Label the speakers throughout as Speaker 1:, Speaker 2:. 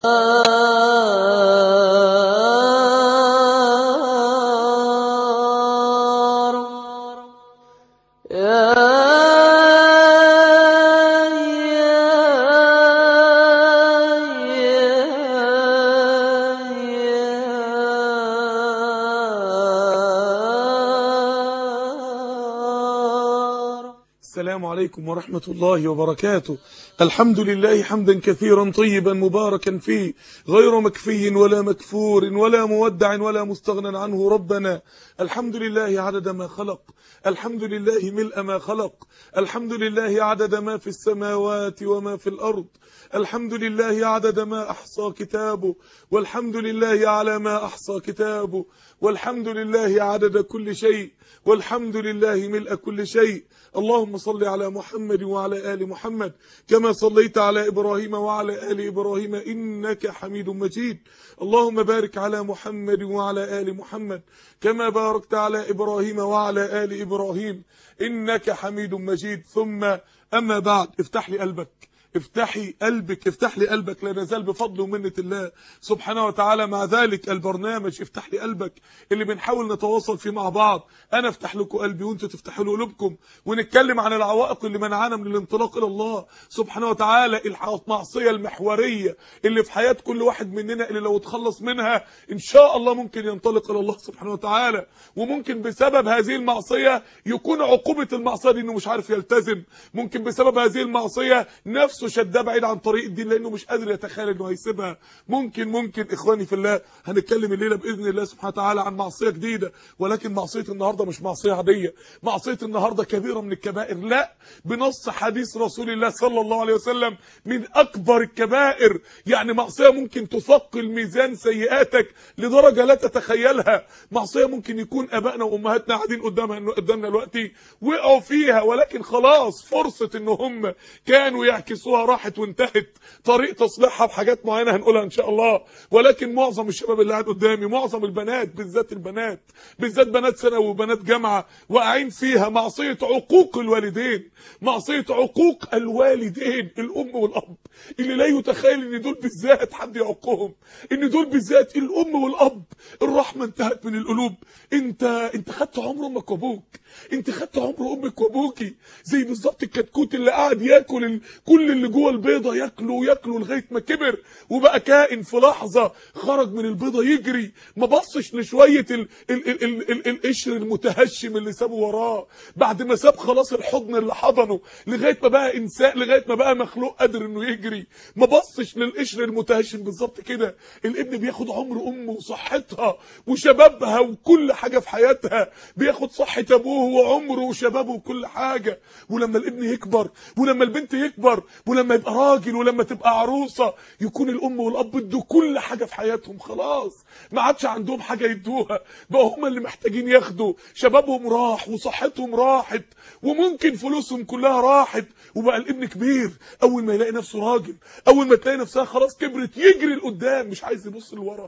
Speaker 1: السلام عليكم ورحمة الله وبركاته الحمد لله حمدا كثيرا طيبا مباركا فيه غير مكفي ولا مكفور ولا مودع ولا مستغنى عنه ربنا الحمد لله عدد ما خلق الحمد لله ملء ما خلق الحمد لله عدد ما في السماوات وما في الأرض الحمد لله عدد ما أحصى كتابه والحمد لله على ما أحصى كتابه والحمد لله عدد كل شيء والحمد لله ملء كل شيء اللهم صل على محمد وعلى آل محمد كما صليت على إبراهيم وعلى آل إبراهيم إنك حميد مجيد اللهم بارك على محمد وعلى آل محمد كما باركت على إبراهيم وعلى آل إبراهيم إنك حميد مجيد ثم أما بعد افتح لي قلبك افتحي قلبك افتح لي قلبك لا نزال بفضل ومنة الله سبحانه وتعالى مع ذلك البرنامج افتح لي قلبك اللي بنحاول نتواصل فيه مع بعض انا افتح لكم قلبي وانتوا تفتحوا له قلوبكم ونتكلم عن العوائق اللي منعانا من الانطلاق الى الله سبحانه وتعالى المعصيه المحوريه اللي في حياه كل واحد مننا اللي لو اتخلص منها ان شاء الله ممكن ينطلق الى الله سبحانه وتعالى وممكن بسبب هذه المعصيه يكون عقوبه المعصيه دي انه مش عارف يلتزم ممكن بسبب هذه المعصيه نفسه نفسه شداه بعيد عن طريق الدين لانه مش قادر يتخيل انه هيسيبها ممكن ممكن اخواني في الله هنتكلم الليله باذن الله سبحانه وتعالى عن معصيه جديده ولكن معصيه النهارده مش معصيه عاديه معصيه النهارده كبيره من الكبائر لا بنص حديث رسول الله صلى الله عليه وسلم من اكبر الكبائر يعني معصيه ممكن تثقل ميزان سيئاتك لدرجه لا تتخيلها معصيه ممكن يكون ابائنا وامهاتنا قاعدين قدامها قدامنا دلوقتي وقعوا فيها ولكن خلاص فرصه ان هم كانوا يعكسوها راحت وانتهت طريق تصليحها بحاجات معينه هنقولها ان شاء الله ولكن معظم الشباب اللي قاعد قدامي معظم البنات بالذات البنات بالذات بنات ثانوي وبنات جامعه واقعين فيها معصيه عقوق الوالدين معصيه عقوق الوالدين الام والاب اللي لا يتخيل ان دول بالذات حد يعقهم ان دول بالذات الام والاب الرحمه انتهت من القلوب انت انت خدت عمر امك وابوك انت خدت عمر امك وابوكي زي بالظبط الكتكوت اللي قاعد ياكل كل اللي جوه البيضه ياكله ياكله لغايه ما كبر وبقى كائن في لحظه خرج من البيضه يجري ما بصش لشويه ال ال ال ال ال القشر المتهشم اللي سابه وراه بعد ما ساب خلاص الحضن اللي حضنه لغايه ما بقى انسان لغايه ما بقى مخلوق قادر انه يجري ما بصش للقشر المتهشم بالظبط كده الابن بياخد عمر امه وصحتها وشبابها وكل حاجه في حياتها بياخد صحه ابوه وعمره وشبابه وكل حاجه ولما الابن يكبر ولما البنت يكبر ولما يبقى راجل ولما تبقى عروسه يكون الام والاب ادوا كل حاجه في حياتهم خلاص ما عادش عندهم حاجه يدوها بقى هم اللي محتاجين ياخدوا شبابهم راح وصحتهم راحت وممكن فلوسهم كلها راحت وبقى الابن كبير اول ما يلاقي نفسه راجل اول ما تلاقي نفسها خلاص كبرت يجري لقدام مش عايز يبص لورا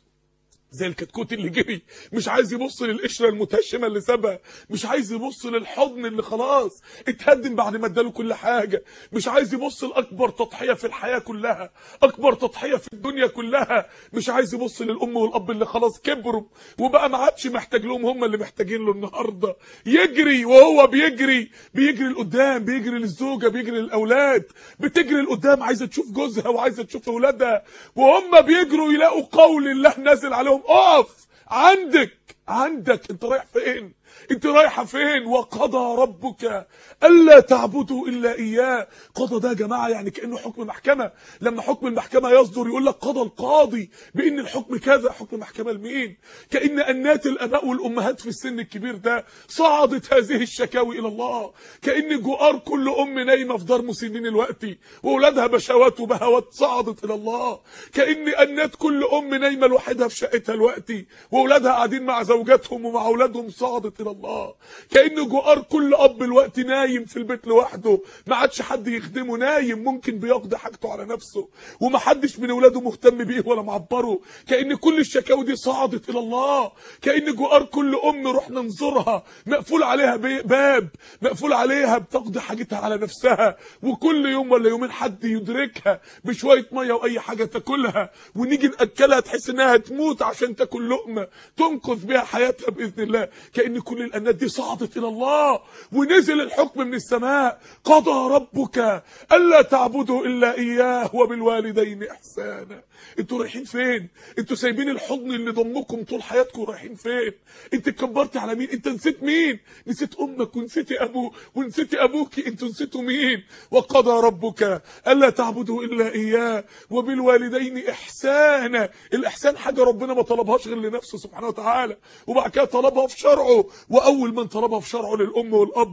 Speaker 1: زي الكتكوت اللي جري مش عايز يبص للقشره المتهشمه اللي سابها مش عايز يبص للحضن اللي خلاص اتهدم بعد ما اداله كل حاجه مش عايز يبص لاكبر تضحيه في الحياه كلها اكبر تضحيه في الدنيا كلها مش عايز يبص للام والاب اللي خلاص كبروا وبقى ما عادش محتاج لهم هم اللي محتاجين له النهارده يجري وهو بيجري بيجري لقدام بيجري للزوجه بيجري للاولاد بتجري لقدام عايزه تشوف جوزها وعايزه تشوف اولادها وهم بيجروا يلاقوا قول الله نازل عليهم اقف عندك عندك انت رايح فين انت رايحه فين وقضى ربك الا تعبدوا الا اياه قضى ده يا جماعه يعني كانه حكم محكمه لما حكم المحكمه يصدر يقول لك قضى القاضي بان الحكم كذا حكم محكمه لمين كان انات الاباء والامهات في السن الكبير ده صعدت هذه الشكاوي الى الله كان جوار كل ام نايمه في دار مسنين الوقت واولادها بشوات وبهوات صعدت الى الله كان انات كل ام نايمه لوحدها في شقتها الوقت واولادها قاعدين مع زوجاتهم ومع اولادهم صعدت صعدت الى الله كان جوار كل اب الوقت نايم في البيت لوحده ما عادش حد يخدمه نايم ممكن بيقضي حاجته على نفسه وما حدش من اولاده مهتم بيه ولا معبره كان كل الشكاوي دي صعدت الى الله كان جوار كل ام رحنا نزورها مقفول عليها بي- باب مقفول عليها بتقضي حاجتها على نفسها وكل يوم ولا يومين حد يدركها بشويه ميه واي حاجه تاكلها ونيجي ناكلها تحس انها تموت عشان تاكل لقمه تنقذ بيها حياتها باذن الله كان كل الانات دي صعدت الى الله ونزل الحكم من السماء قضى ربك الا تعبدوا الا اياه وبالوالدين احسانا انتوا رايحين فين انتوا سايبين الحضن اللي ضمكم طول حياتكم رايحين فين انت اتكبرت على مين انت نسيت مين نسيت امك ونسيتي ابوك ونسيتي ابوكي انتوا نسيتوا مين وقضى ربك الا تعبدوا الا اياه وبالوالدين احسانا الاحسان حاجه ربنا ما طلبهاش غير لنفسه سبحانه وتعالى وبعد كده طلبها في شرعه واول من طلبها في شرعه للام والاب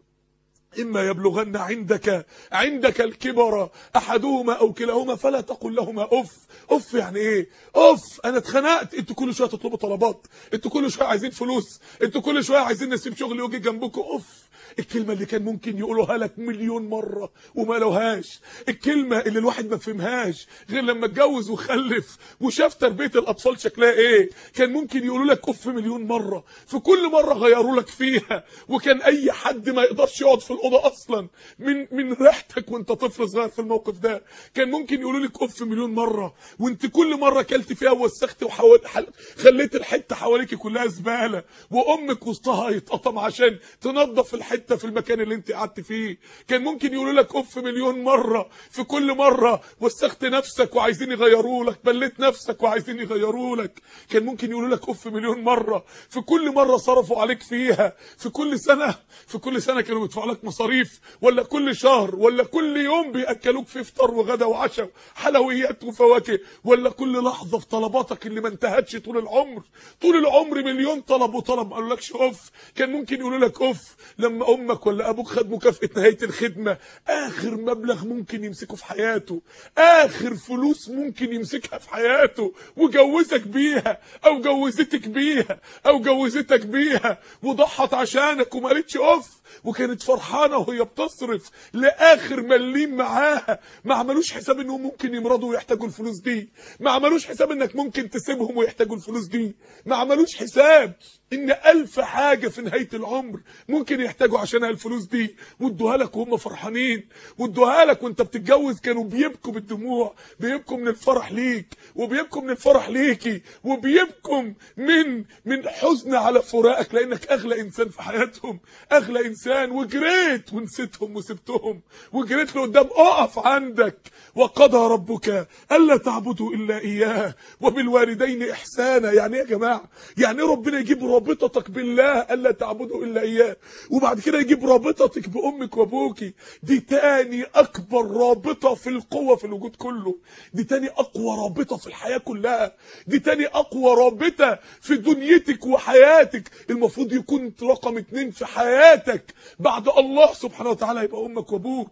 Speaker 1: إما يبلغن عندك عندك الكبر أحدهما أو كلاهما فلا تقل لهما أف أف يعني إيه أف أنا اتخنقت أنتوا كل شوية تطلبوا طلبات أنتوا كل شوية عايزين فلوس أنتوا كل شوية عايزين نسيب شغل يجي جنبكم أف الكلمة اللي كان ممكن يقولوها لك مليون مرة وما لوهاش الكلمة اللي الواحد ما فهمهاش غير لما اتجوز وخلف وشاف تربية الأطفال شكلها إيه كان ممكن يقولوا لك أف مليون مرة في كل مرة غيروا لك فيها وكان أي حد ما يقدرش يقعد في الأوضة أصلا من من ريحتك وأنت طفل صغير في الموقف ده كان ممكن يقولوا لك أف مليون مرة وأنت كل مرة كلت فيها ووسخت وحاول حل... خليت الحتة حواليك كلها زبالة وأمك وسطها يتقطم عشان تنظف الحتة في المكان اللي أنت قعدت فيه كان ممكن يقولوا لك أف مليون مرة في كل مرة وسخت نفسك وعايزين يغيروا لك بليت نفسك وعايزين يغيروا لك كان ممكن يقولوا لك أف مليون مرة في كل مرة صرفوا عليك فيها في كل سنة في كل سنة كانوا بيدفعوا لك مصاريف ولا كل شهر ولا كل يوم بيأكلوك في فطار وغدا وعشاء حلويات وفواكه ولا كل لحظة في طلباتك اللي ما انتهتش طول العمر طول العمر مليون طلب وطلب ما قالولكش أف كان ممكن يقولوا لك أف لما أمك ولا أبوك خد مكافأة نهاية الخدمة آخر مبلغ ممكن يمسكه في حياته آخر فلوس ممكن يمسكها في حياته وجوزك بيها أو جوزتك بيها أو جوزتك بيها وضحت عشانك وما قالتش أف وكانت فرحانة وهي بتصرف لآخر مليم معاها ما عملوش حساب انهم ممكن يمرضوا ويحتاجوا الفلوس دي ما عملوش حساب انك ممكن تسيبهم ويحتاجوا الفلوس دي ما عملوش حساب ان ألف حاجة في نهاية العمر ممكن يحتاجوا عشانها الفلوس دي وادوها لك وهم فرحانين وادوها لك وانت بتتجوز كانوا بيبكوا بالدموع بيبكوا من الفرح ليك وبيبكوا من الفرح ليكي وبيبكوا من من حزن على فراقك لانك اغلى انسان في حياتهم اغلى انسان وجريت ونسيتهم وسبتهم وجريت لقدام اقف عندك وقضى ربك الا تعبدوا الا اياه وبالوالدين احسانا يعني ايه يا جماعه يعني إيه ربنا يجيب رابطتك بالله الا تعبدوا الا اياه وبعد كده يجيب رابطتك بامك وابوكي دي تاني اكبر رابطه في القوه في الوجود كله دي تاني اقوى رابطه في الحياه كلها دي تاني اقوى رابطه في دنيتك وحياتك المفروض يكون رقم اتنين في حياتك بعد الله سبحانه وتعالى يبقى امك وابوك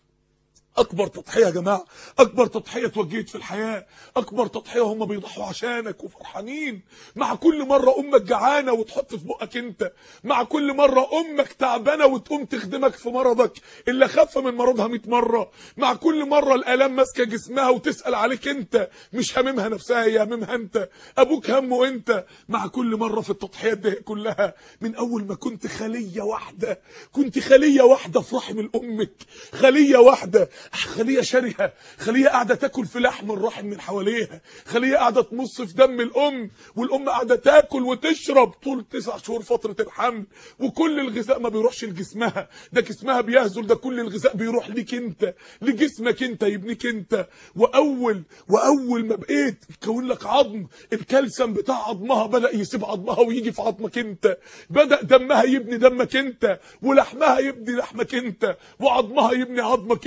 Speaker 1: اكبر تضحيه يا جماعه اكبر تضحيه اتوجهت في الحياه اكبر تضحيه هم بيضحوا عشانك وفرحانين مع كل مره امك جعانه وتحط في بقك انت مع كل مره امك تعبانه وتقوم تخدمك في مرضك اللي خف من مرضها 100 مره مع كل مره الالام ماسكه جسمها وتسال عليك انت مش هاممها نفسها هي هاممها انت ابوك همه انت مع كل مره في التضحيات دي كلها من اول ما كنت خليه واحده كنت خليه واحده في رحم الامك خليه واحده خليه شرهه خليه قاعده تاكل في لحم الرحم من حواليها خليه قاعده تمص في دم الام والام قاعده تاكل وتشرب طول تسع شهور فتره الحمل وكل الغذاء ما بيروحش لجسمها ده جسمها بيهزل ده كل الغذاء بيروح ليك انت لجسمك انت يبنيك انت واول واول ما بقيت يكون لك عظم الكالسيوم بتاع عظمها بدا يسيب عظمها ويجي في عظمك انت بدا دمها يبني دمك انت ولحمها يبني لحمك انت وعظمها يبني عظمك انت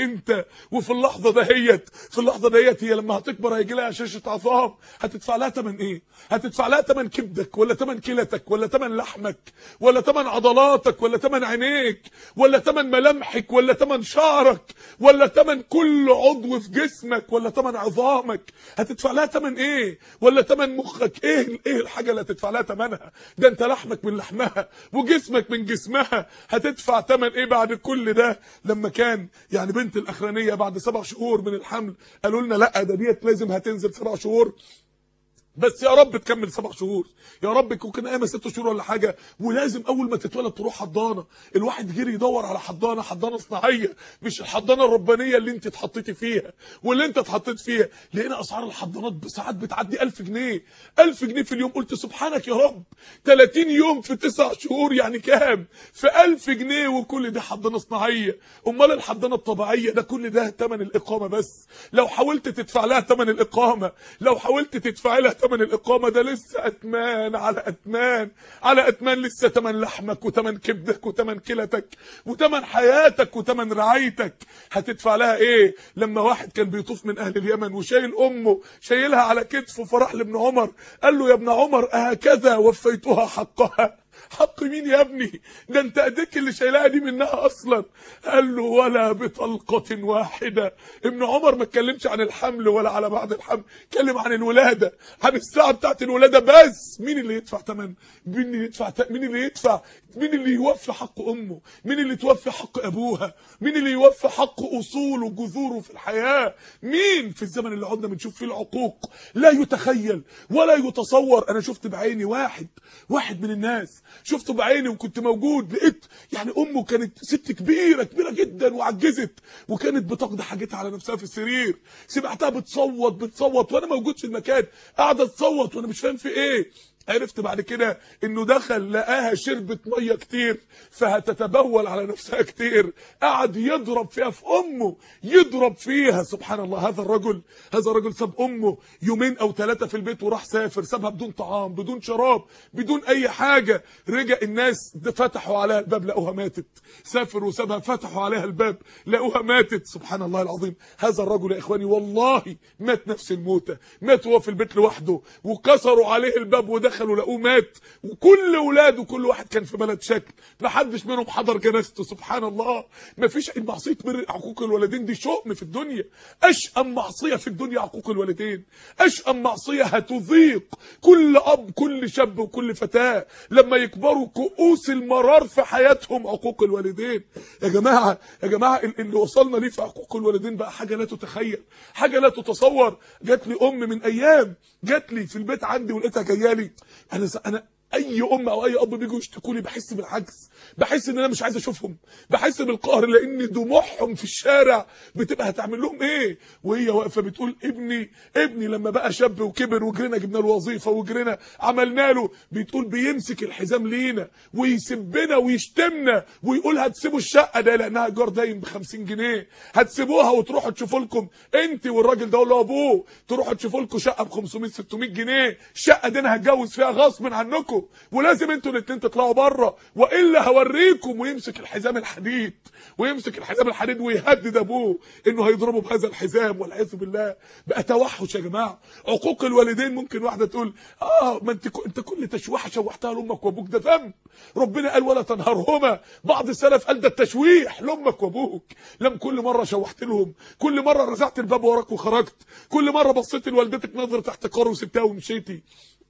Speaker 1: وفي اللحظه دهيت في اللحظه دهيت هي لما هتكبر هيجي لها شاشه عظام هتدفع لها ثمن ايه هتدفع لها ثمن كبدك ولا ثمن كلتك ولا ثمن لحمك ولا ثمن عضلاتك ولا ثمن عينيك ولا ثمن ملامحك ولا ثمن شعرك ولا ثمن كل عضو في جسمك ولا ثمن عظامك هتدفع لها ثمن ايه ولا ثمن مخك ايه ايه الحاجه اللي هتدفع لها ثمنها ده انت لحمك من لحمها وجسمك من جسمها هتدفع ثمن ايه بعد كل ده لما كان يعني بنت الاخرانيه بعد سبع شهور من الحمل قالوا لنا لا ده ديت لازم هتنزل سبع شهور بس يا رب تكمل سبع شهور يا رب يكون قايمه ست شهور ولا حاجه ولازم اول ما تتولد تروح حضانه الواحد جري يدور على حضانه حضانه صناعيه مش الحضانه الربانيه اللي انت اتحطيتي فيها واللي انت اتحطيت فيها لقينا اسعار الحضانات ساعات بتعدي 1000 جنيه 1000 جنيه في اليوم قلت سبحانك يا رب 30 يوم في 9 شهور يعني كام في 1000 جنيه وكل ده حضانه صناعيه امال الحضانه الطبيعيه ده كل ده ثمن الاقامه بس لو حاولت تدفع لها ثمن الاقامه لو حاولت تدفع لها ثمن الاقامه ده لسه اتمان على اتمان على اتمان لسه ثمن لحمك وثمن كبدك وثمن كلتك وثمن حياتك وثمن رعايتك هتدفع لها ايه لما واحد كان بيطوف من اهل اليمن وشايل امه شايلها على كتفه فراح لابن عمر قال له يا ابن عمر هكذا وفيتها حقها حق مين يا ابني ده انت ايديك اللي شايلها دي منها اصلا قال له ولا بطلقه واحده ابن عمر ما اتكلمش عن الحمل ولا على بعد الحمل اتكلم عن الولاده عن الساعه بتاعت الولاده بس مين اللي يدفع ثمن مين اللي يدفع مين اللي يدفع مين اللي يوفي حق امه مين اللي توفي حق ابوها مين اللي يوفي حق اصوله وجذوره في الحياه مين في الزمن اللي قعدنا بنشوف فيه العقوق لا يتخيل ولا يتصور انا شفت بعيني واحد واحد من الناس شفته بعيني وكنت موجود لقيت يعني امه كانت ست كبيره كبيره جدا وعجزت وكانت بتقضي حاجتها على نفسها في السرير سمعتها بتصوت بتصوت وانا موجود في المكان قاعده تصوت وانا مش فاهم في ايه عرفت بعد كده انه دخل لقاها شربت ميه كتير فهتتبول على نفسها كتير قعد يضرب فيها في امه يضرب فيها سبحان الله هذا الرجل هذا الرجل ساب امه يومين او ثلاثه في البيت وراح سافر سابها بدون طعام بدون شراب بدون اي حاجه رجع الناس فتحوا عليها الباب لقوها ماتت سافر وسابها فتحوا عليها الباب لقوها ماتت سبحان الله العظيم هذا الرجل يا اخواني والله مات نفس الموتة مات وهو في البيت لوحده وكسروا عليه الباب ودخلوا لقوه مات وكل اولاده كل واحد كان في بلد شكل ما حدش منهم حضر جنازته سبحان الله ما فيش معصيه بر عقوق الوالدين دي شؤم في الدنيا اشأم معصيه في الدنيا عقوق الوالدين اشأم معصيه هتضيق كل اب كل شاب وكل فتاه لما يكبروا كؤوس المرار في حياتهم عقوق الوالدين يا جماعه يا جماعه اللي وصلنا ليه في عقوق الوالدين بقى حاجه لا تتخيل حاجه لا تتصور جات لي ام من ايام جات لي في البيت عندي ولقيتها جايه لي انا انا اي ام او اي اب بيجوا يشتكوا لي بحس بالعجز بحس ان انا مش عايز اشوفهم بحس بالقهر لان دموعهم في الشارع بتبقى هتعمل لهم ايه وهي واقفه بتقول ابني ابني لما بقى شاب وكبر وجرينا جبنا له وظيفه وجرينا عملنا له بتقول بيمسك الحزام لينا ويسبنا ويشتمنا ويقول هتسيبوا الشقه ده لانها ايجار دايم ب 50 جنيه هتسيبوها وتروحوا تشوفوا لكم انت والراجل ده ولا ابوه تروحوا تشوفوا لكم شقه ب 500 600 جنيه الشقه دي انا هتجوز فيها غصب عنكم ولازم انتوا الاثنين تطلعوا بره والا هوريكم ويمسك الحزام الحديد ويمسك الحزام الحديد ويهدد ابوه انه هيضربه بهذا الحزام والعياذ بالله بقى توحش يا جماعه عقوق الوالدين ممكن واحده تقول اه ما انت انت كل تشويحه شوحتها لامك وابوك ده ذنب ربنا قال ولا تنهرهما بعض السلف قال ده التشويح لامك وابوك لم كل مره شوحت لهم كل مره رزعت الباب وراك وخرجت كل مره بصيت لوالدتك نظره احتقار وسبتها ومشيتي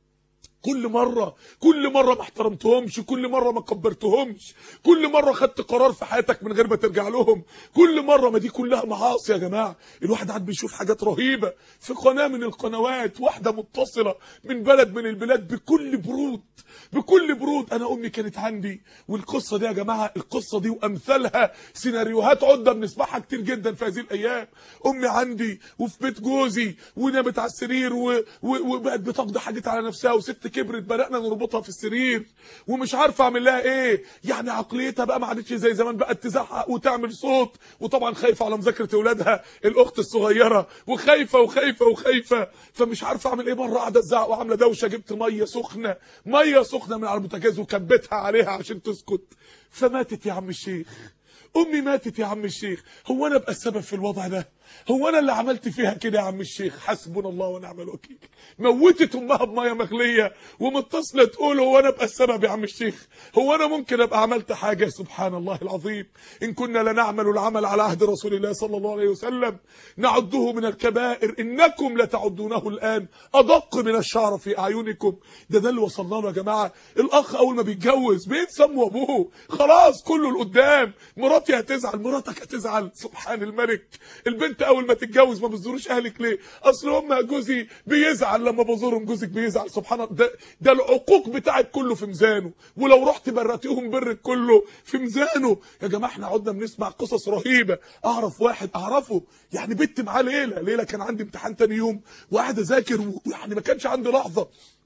Speaker 1: كل مرة كل مرة ما احترمتهمش كل مرة ما كبرتهمش كل مرة خدت قرار في حياتك من غير ما ترجع لهم كل مرة ما دي كلها معاصي يا جماعة الواحد قاعد بيشوف حاجات رهيبة في قناة من القنوات واحدة متصلة من بلد من البلاد بكل برود بكل برود انا امي كانت عندي والقصة دي يا جماعة القصة دي وامثالها سيناريوهات عدة بنسمعها كتير جدا في هذه الايام امي عندي وفي بيت جوزي ونامت على السرير وبقت بتقضي حاجتها على نفسها وست كبرت بدأنا نربطها في السرير ومش عارفه اعمل لها ايه يعني عقليتها بقى ما عادتش زي زمان بقت تزعق وتعمل صوت وطبعا خايفه على مذاكره اولادها الاخت الصغيره وخايفه وخايفه وخايفه فمش عارفه اعمل ايه مره قاعده تزعق وعامله دوشه جبت ميه سخنه ميه سخنه من على البوتاجاز وكبتها عليها عشان تسكت فماتت يا عم الشيخ امي ماتت يا عم الشيخ هو انا ابقى السبب في الوضع ده هو انا اللي عملت فيها كده يا عم الشيخ حسبنا الله ونعم الوكيل موتت امها بميه مغليه ومتصله تقول هو انا ابقى السبب يا عم الشيخ هو انا ممكن ابقى عملت حاجه سبحان الله العظيم ان كنا لنعمل العمل على عهد رسول الله صلى الله عليه وسلم نعده من الكبائر انكم لتعدونه الان ادق من الشعر في اعينكم ده ده اللي وصلنا له يا جماعه الاخ اول ما بيتجوز بينسى امه وابوه خلاص كله لقدام مراتي هتزعل مراتك هتزعل سبحان الملك البنت اول ما تتجوز ما بتزوروش اهلك ليه اصل هم جوزي بيزعل لما بزورهم جوزك بيزعل سبحان الله ده, ده العقوق بتاعك كله في ميزانه ولو رحت برتيهم برك كله في ميزانه يا جماعه احنا قعدنا بنسمع قصص رهيبه اعرف واحد اعرفه يعني بنت معاه ليله ليله كان عندي امتحان تاني يوم وقاعد اذاكر ويعني ما كانش عندي لحظه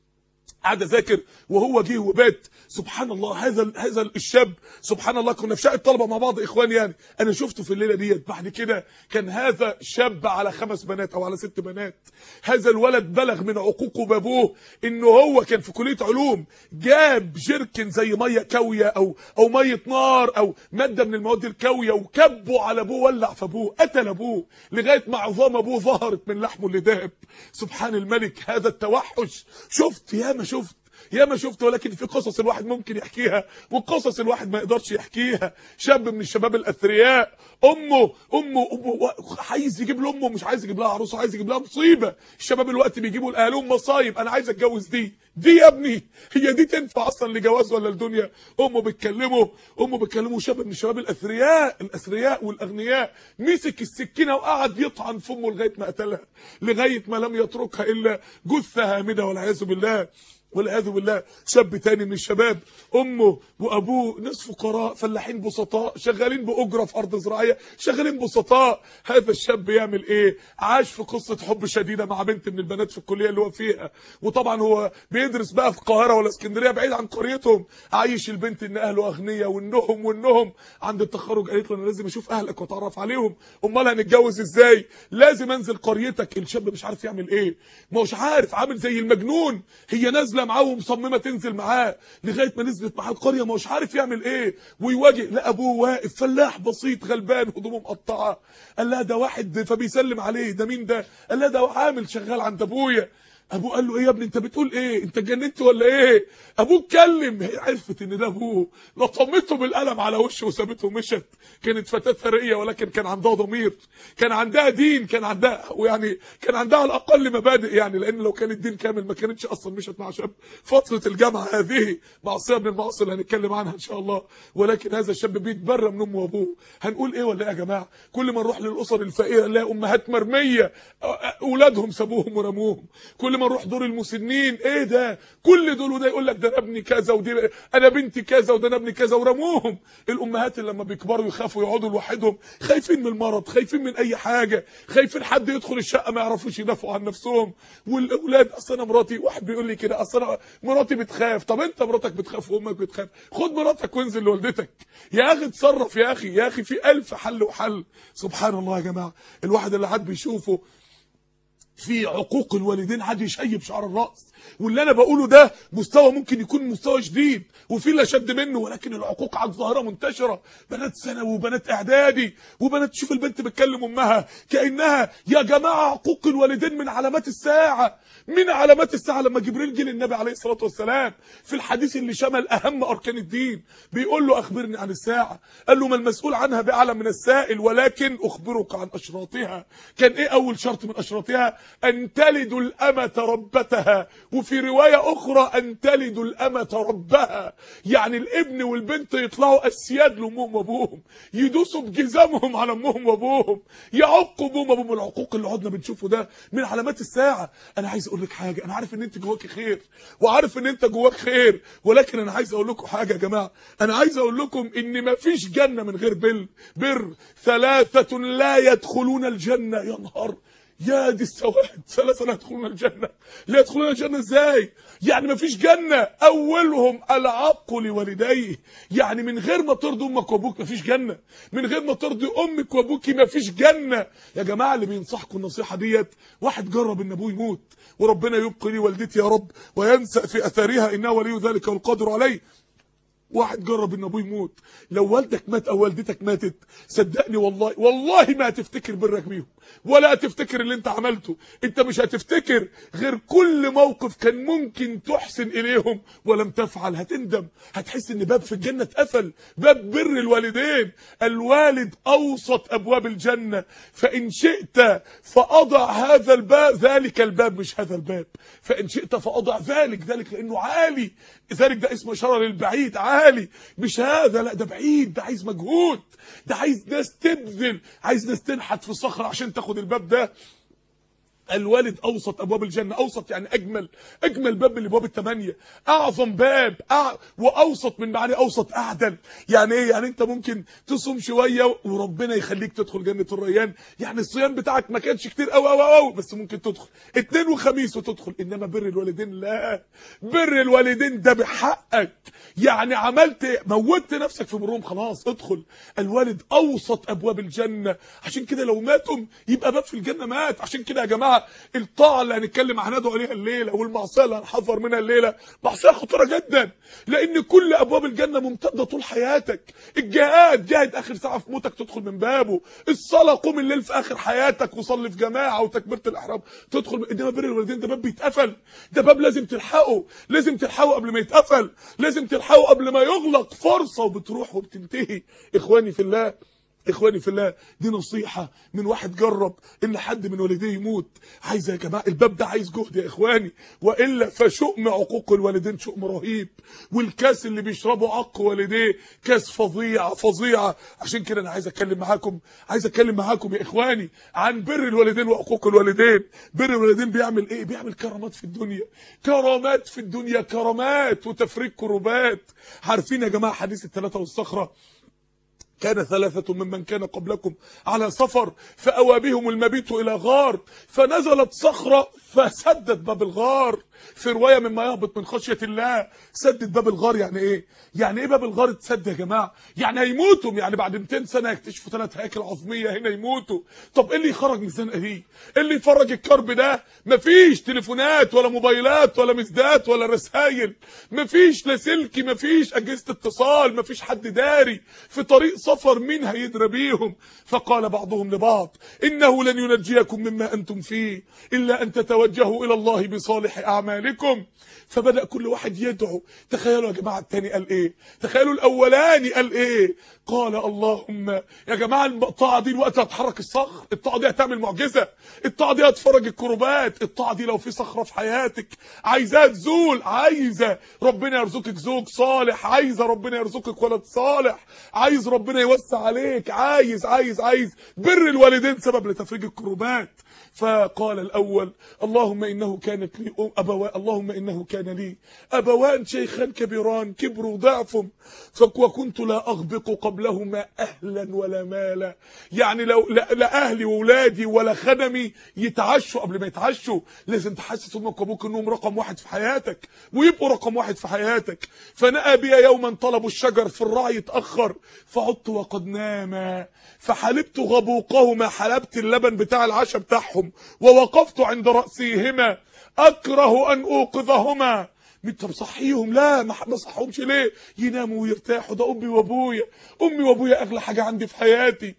Speaker 1: قاعد اذاكر وهو جه وبات سبحان الله هذا هذا الشاب سبحان الله كنا في شقه طلبه مع بعض اخوان يعني انا شفته في الليله ديت بعد كده كان هذا شاب على خمس بنات او على ست بنات هذا الولد بلغ من عقوقه بابوه انه هو كان في كليه علوم جاب جيركن زي ميه كاويه او او ميه نار او ماده من المواد الكاويه وكبه على ابوه ولع في ابوه قتل ابوه لغايه ما عظام ابوه ظهرت من لحمه اللي داب سبحان الملك هذا التوحش شفت ياما شفت يا ما شفت ولكن في قصص الواحد ممكن يحكيها وقصص الواحد ما يقدرش يحكيها شاب من الشباب الاثرياء امه امه, أمه عايز يجيب لامه مش عايز يجيب لها عروسه عايز يجيب لها مصيبه الشباب الوقت بيجيبوا لاهاليهم مصايب انا عايز اتجوز دي دي يا ابني هي دي تنفع اصلا لجواز ولا الدنيا امه بتكلمه امه بتكلمه شاب من الشباب الاثرياء الاثرياء والاغنياء مسك السكينه وقعد يطعن في امه لغايه ما قتلها لغايه ما لم يتركها الا جثه هامده والعياذ بالله والعياذ بالله شاب تاني من الشباب امه وابوه ناس فقراء فلاحين بسطاء شغالين باجره في ارض زراعيه شغالين بسطاء هذا الشاب يعمل ايه عاش في قصه حب شديده مع بنت من البنات في الكليه اللي هو فيها وطبعا هو بيدرس بقى في القاهره ولا اسكندريه بعيد عن قريتهم عايش البنت ان اهله اغنياء وانهم وانهم عند التخرج قالت له انا لازم اشوف اهلك واتعرف عليهم امال هنتجوز ازاي لازم انزل قريتك الشاب مش عارف يعمل ايه ما هوش عارف عامل زي المجنون هي نازله معاه ومصممه تنزل معاه لغايه ما نزلت معاه القريه ما هوش عارف يعمل ايه ويواجه لا ابوه واقف فلاح بسيط غلبان هدومه مقطعه قال لها ده واحد فبيسلم عليه ده مين ده قال لها ده عامل شغال عند ابويا ابوه قال له ايه يا ابني انت بتقول ايه انت اتجننت ولا ايه ابوه اتكلم هي عرفت ان ده ابوه لطمته بالقلم على وشه وسابته ومشت كانت فتاه ثريه ولكن كان عندها ضمير كان عندها دين كان عندها ويعني كان عندها على الاقل مبادئ يعني لان لو كان الدين كامل ما كانتش اصلا مشت مع شاب فتره الجامعه هذه معصيه من المعاصي اللي هنتكلم عنها ان شاء الله ولكن هذا الشاب بيتبرى من امه وابوه هنقول ايه ولا ايه يا جماعه كل ما نروح للاسر الفقيره نلاقي امهات مرميه اولادهم سابوهم ورموهم كل ما نروح دور المسنين ايه ده كل دول وده يقول لك ده انا ابني كذا ودي انا بنتي كذا وده انا ابني كذا ورموهم الامهات اللي لما بيكبروا يخافوا يقعدوا لوحدهم خايفين من المرض خايفين من اي حاجه خايفين حد يدخل الشقه ما يعرفوش يدافعوا عن نفسهم والاولاد اصل انا مراتي واحد بيقول لي كده اصل انا مراتي بتخاف طب انت مراتك بتخاف وامك بتخاف خد مراتك وانزل لوالدتك يا اخي اتصرف يا اخي يا اخي في ألف حل وحل سبحان الله يا جماعه الواحد اللي حد بيشوفه في عقوق الوالدين حد يشيب شعر الراس واللي انا بقوله ده مستوى ممكن يكون مستوى شديد وفي اللي شد منه ولكن العقوق عاد ظاهره منتشره بنات ثانوي وبنات اعدادي وبنات تشوف البنت بتكلم امها كانها يا جماعه عقوق الوالدين من علامات الساعه من علامات الساعه لما جبريل جه للنبي عليه الصلاه والسلام في الحديث اللي شمل اهم اركان الدين بيقول له اخبرني عن الساعه قال له ما المسؤول عنها باعلم من السائل ولكن اخبرك عن اشراطها كان ايه اول شرط من اشراطها ان تلد الامه ربتها وفي روايه اخرى ان تلد الامه ربها يعني الابن والبنت يطلعوا اسياد لامهم وابوهم يدوسوا بجزامهم على امهم وابوهم يعقوا ابوهم وابوهم العقوق اللي قعدنا بنشوفه ده من علامات الساعه انا عايز اقول لك حاجه انا عارف ان انت جواك خير وعارف ان انت جواك خير ولكن انا عايز اقول لكم حاجه يا جماعه انا عايز اقول لكم ان ما فيش جنه من غير بر بر ثلاثه لا يدخلون الجنه يا نهار يا دي السواد ثلاثة لا يدخلون الجنة لا يدخلون الجنة ازاي يعني ما فيش جنة اولهم العق لوالديه يعني من غير ما ترضي امك وابوك ما فيش جنة من غير ما ترضي امك وابوك ما فيش جنة يا جماعة اللي بينصحكم النصيحة ديت واحد جرب ان ابوه يموت وربنا يبقي لي والدتي يا رب وينسى في اثارها انه ولي ذلك والقادر عليه واحد جرب ان ابوه يموت لو والدك مات او والدتك ماتت صدقني والله والله ما هتفتكر برك بيهم ولا هتفتكر اللي انت عملته انت مش هتفتكر غير كل موقف كان ممكن تحسن اليهم ولم تفعل هتندم هتحس ان باب في الجنه اتقفل باب بر الوالدين الوالد اوسط ابواب الجنه فان شئت فاضع هذا الباب ذلك الباب مش هذا الباب فان شئت فاضع ذلك ذلك لانه عالي ذلك ده اسمه اشاره للبعيد عالي مش هذا لا ده بعيد ده عايز مجهود ده عايز ناس تبذل عايز ناس تنحت في صخره عشان تاخد الباب ده الوالد اوسط ابواب الجنه اوسط يعني اجمل اجمل باب من الابواب الثمانيه اعظم باب أع... واوسط من معاني اوسط اعدل يعني ايه يعني انت ممكن تصوم شويه وربنا يخليك تدخل جنه الريان يعني الصيام بتاعك ما كانش كتير قوي قوي قوي بس ممكن تدخل اثنين وخميس وتدخل انما بر الوالدين لا بر الوالدين ده بحقك يعني عملت موتت نفسك في برهم خلاص ادخل الوالد اوسط ابواب الجنه عشان كده لو ماتوا يبقى باب في الجنه مات عشان كده يا جماعه الطاعه اللي هنتكلم هندعو عليها الليله والمعصيه اللي هنحذر منها الليله معصيه خطيره جدا لان كل ابواب الجنه ممتده طول حياتك الجهاد جاهد اخر ساعه في موتك تدخل من بابه الصلاه قوم الليل في اخر حياتك وصلي في جماعه وتكبيره الاحرام تدخل من انما بر الوالدين ده باب بيتقفل ده باب لازم تلحقه لازم تلحقه قبل ما يتقفل لازم تلحقه قبل ما يغلق فرصه وبتروح وبتنتهي اخواني في الله اخواني في الله دي نصيحة من واحد جرب ان حد من والديه يموت عايز يا جماعة الباب ده عايز جهد يا اخواني والا فشؤم عقوق الوالدين شؤم رهيب والكاس اللي بيشربه عق والديه كاس فظيعة فظيعة عشان كده انا عايز اتكلم معاكم عايز اتكلم معاكم يا اخواني عن بر الوالدين وعقوق الوالدين بر الوالدين بيعمل ايه بيعمل كرامات في الدنيا كرامات في الدنيا كرامات وتفريج كروبات عارفين يا جماعة حديث الثلاثة والصخرة كان ثلاثة ممن كان قبلكم على سفر فأوى بهم المبيت إلى غار فنزلت صخرة فسدت باب الغار في رواية مما يهبط من خشية الله سدت باب الغار يعني ايه يعني ايه باب الغار اتسد يا جماعة يعني هيموتوا يعني بعد 200 سنة يكتشفوا ثلاث هياكل عظمية هنا يموتوا طب ايه اللي يخرج من الزنقة دي ايه اللي يفرج الكرب ده مفيش تليفونات ولا موبايلات ولا مسدات ولا رسايل مفيش لا سلكي مفيش اجهزة اتصال مفيش حد داري في طريق سفر مين هيدرى بيهم فقال بعضهم لبعض انه لن ينجيكم مما انتم فيه الا ان تتوجهوا الى الله بصالح اعمالكم فبدا كل واحد يدعو تخيلوا يا جماعه الثاني قال ايه تخيلوا الاولاني قال ايه قال اللهم يا جماعه الطاعه دي الوقت هتحرك الصخر الطاعه دي هتعمل معجزه الطاعه دي هتفرج الكروبات الطاعه دي لو في صخره في حياتك عايزاها تزول عايزه ربنا يرزقك زوج صالح عايزه ربنا يرزقك ولد صالح عايز ربنا يوسع عليك عايز عايز عايز بر الوالدين سبب لتفريج الكروبات فقال الأول اللهم إنه كانت لي أم أبوا اللهم إنه كان لي أبوان شيخان كبيران كبروا ضعفهم وكنت لا أغبق قبلهما أهلا ولا مالا يعني لو لا, لا أهلي وولادي ولا خدمي يتعشوا قبل ما يتعشوا لازم تحسس أمك وأبوك أنهم رقم واحد في حياتك ويبقوا رقم واحد في حياتك فنأى بي يوما طلبوا الشجر في الرعي اتأخر فعدت وقد ناما فحلبت غبوقهما حلبت اللبن بتاع العشاء بتاعهم ووقفت عند رأسيهما أكره أن أوقظهما انت مصحيهم لا ما بصحيهمش ليه يناموا ويرتاحوا ده امي وابويا امي وابويا اغلى حاجه عندي في حياتي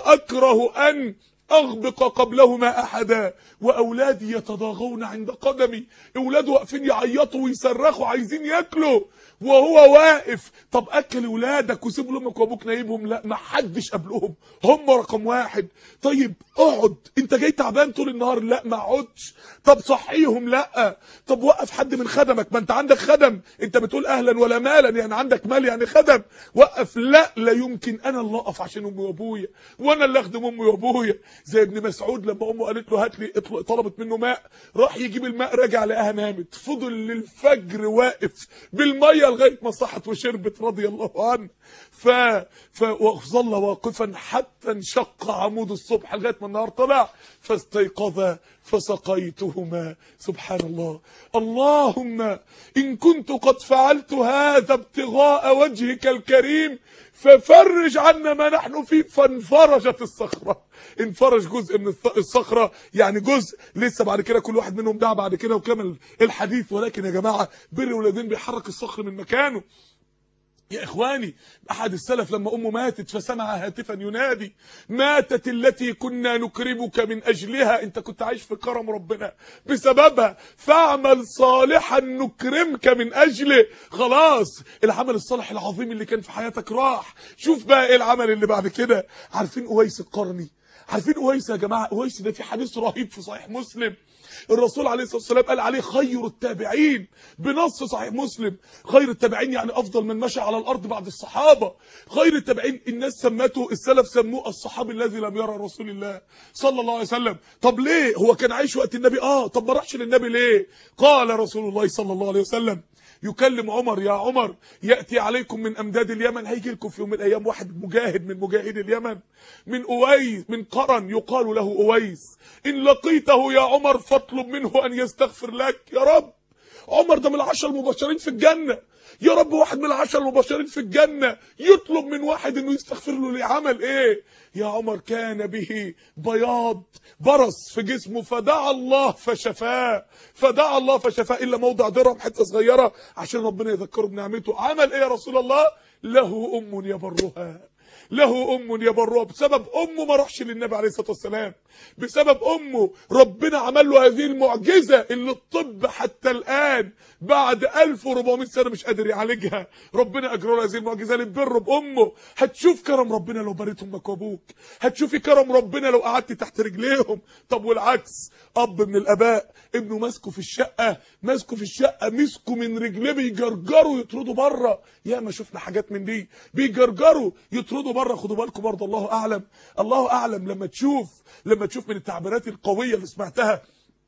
Speaker 1: واكره ان اغبق قبلهما احدا واولادي يتضاغون عند قدمي اولاد واقفين يعيطوا ويصرخوا عايزين ياكلوا وهو واقف طب اكل اولادك وسيب لامك وابوك نايبهم لا ما حدش قبلهم هم رقم واحد طيب اقعد انت جاي تعبان طول النهار لا ما اقعدش طب صحيهم لا طب وقف حد من خدمك ما انت عندك خدم انت بتقول اهلا ولا مالا يعني عندك مال يعني خدم وقف لا لا يمكن انا اللي اقف عشان امي وابويا وانا اللي اخدم امي وابويا زي ابن مسعود لما امه قالت له هات لي طلبت منه ماء راح يجيب الماء رجع لقاها نامت فضل للفجر واقف بالميه لغايه ما صحت وشربت رضي الله عنه ف فظل واقفا حتى انشق عمود الصبح لغايه ما النهار طلع فاستيقظا فسقيتهما سبحان الله اللهم ان كنت قد فعلت هذا ابتغاء وجهك الكريم ففرج عنا ما نحن فيه فانفرجت الصخره انفرج جزء من الصخره يعني جزء لسه بعد كده كل واحد منهم دعا بعد كده وكمل الحديث ولكن يا جماعه بر الولادين بيحرك الصخر من مكانه يا إخواني أحد السلف لما أمه ماتت فسمع هاتفا ينادي ماتت التي كنا نكرمك من أجلها أنت كنت عايش في كرم ربنا بسببها فاعمل صالحا نكرمك من أجله خلاص العمل الصالح العظيم اللي كان في حياتك راح شوف بقى إيه العمل اللي بعد كده عارفين أويس القرني عارفين أويس يا جماعة أويس ده في حديث رهيب في صحيح مسلم الرسول عليه الصلاه والسلام قال عليه خير التابعين بنص صحيح مسلم خير التابعين يعني افضل من مشى على الارض بعد الصحابه خير التابعين الناس سمته السلف سموه الصحابي الذي لم يرى رسول الله صلى الله عليه وسلم طب ليه هو كان عايش وقت النبي اه طب ما راحش للنبي ليه قال رسول الله صلى الله عليه وسلم يكلم عمر يا عمر يأتي عليكم من أمداد اليمن هيجي لكم في يوم من الأيام واحد مجاهد من مجاهد اليمن من أويس من قرن يقال له أويس إن لقيته يا عمر فاطلب منه أن يستغفر لك يا رب عمر ده من العشر المبشرين في الجنة يا رب واحد من العشر المبشرين في الجنة يطلب من واحد انه يستغفر له لعمل ايه يا عمر كان به بياض برص في جسمه فدعا الله فشفاه فدعا الله فشفاه الا موضع درهم حته صغيره عشان ربنا يذكره بنعمته عمل ايه يا رسول الله له ام يبرها له ام يبرها بسبب امه ما راحش للنبي عليه الصلاه والسلام بسبب امه ربنا عمل له هذه المعجزه اللي الطب حتى الان بعد 1400 سنه مش قادر يعالجها ربنا اجرى له هذه المعجزه للبر بامه هتشوف كرم ربنا لو بريت امك وابوك هتشوفي كرم ربنا لو قعدت تحت رجليهم طب والعكس اب من الاباء ابنه ماسكه في الشقه ماسكه في الشقه مسكه من رجليه بيجرجروا يطردوا بره يا ما شفنا حاجات من دي بيجرجروا يطردوا بره خدوا بالكم برضه الله اعلم الله اعلم لما تشوف لما تشوف من التعبيرات القويه اللي سمعتها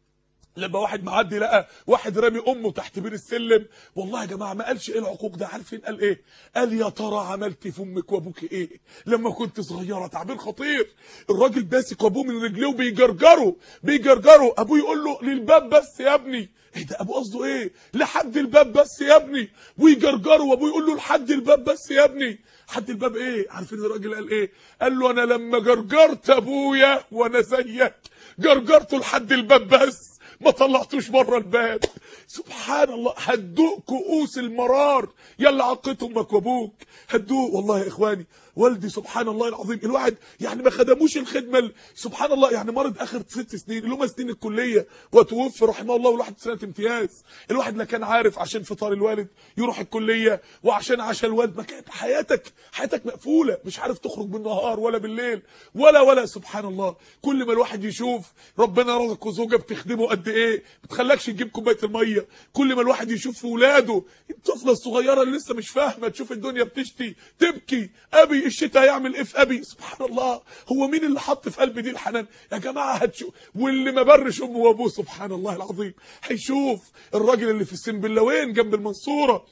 Speaker 1: لما واحد معدي لقى واحد رامي امه تحت بير السلم والله يا جماعه ما قالش ايه العقوق ده عارفين قال ايه قال يا ترى عملت في امك وابوك ايه لما كنت صغيره تعبير خطير الراجل ماسك ابوه من رجليه وبيجرجره بيجرجره ابوه يقول له للباب بس يا ابني ايه ده ابوه قصده ايه لحد الباب بس يا ابني ويجرجره وابوه يقول له لحد الباب بس يا ابني حد الباب ايه عارفين الراجل قال ايه قال له انا لما جرجرت ابويا وانا زيك جرجرته لحد الباب بس ما طلعتوش بره الباب سبحان الله هتدوق كؤوس المرار يلا عقيت امك وابوك هتدوق والله يا اخواني والدي سبحان الله العظيم الواحد يعني ما خدموش الخدمه ال- سبحان الله يعني مرض اخر ست سنين اللي هم سنين الكليه وتوفي رحمه الله والواحد سنه امتياز الواحد لا كان عارف عشان فطار الوالد يروح الكليه وعشان عشاء الوالد ما كانت حياتك حياتك مقفوله مش عارف تخرج بالنهار ولا بالليل ولا ولا سبحان الله كل ما الواحد يشوف ربنا رزقه زوجه بتخدمه قد ايه بتخلكش تجيب كوبايه الميه كل ما الواحد يشوف في ولاده الطفله الصغيره اللي لسه مش فاهمه تشوف الدنيا بتشتي تبكي ابي الشتاء هيعمل ايه في ابي سبحان الله هو مين اللي حط في قلب دي الحنان يا جماعه هتشوف واللي ما برش امه وابوه سبحان الله العظيم هيشوف الراجل اللي في السنبلاوين جنب المنصوره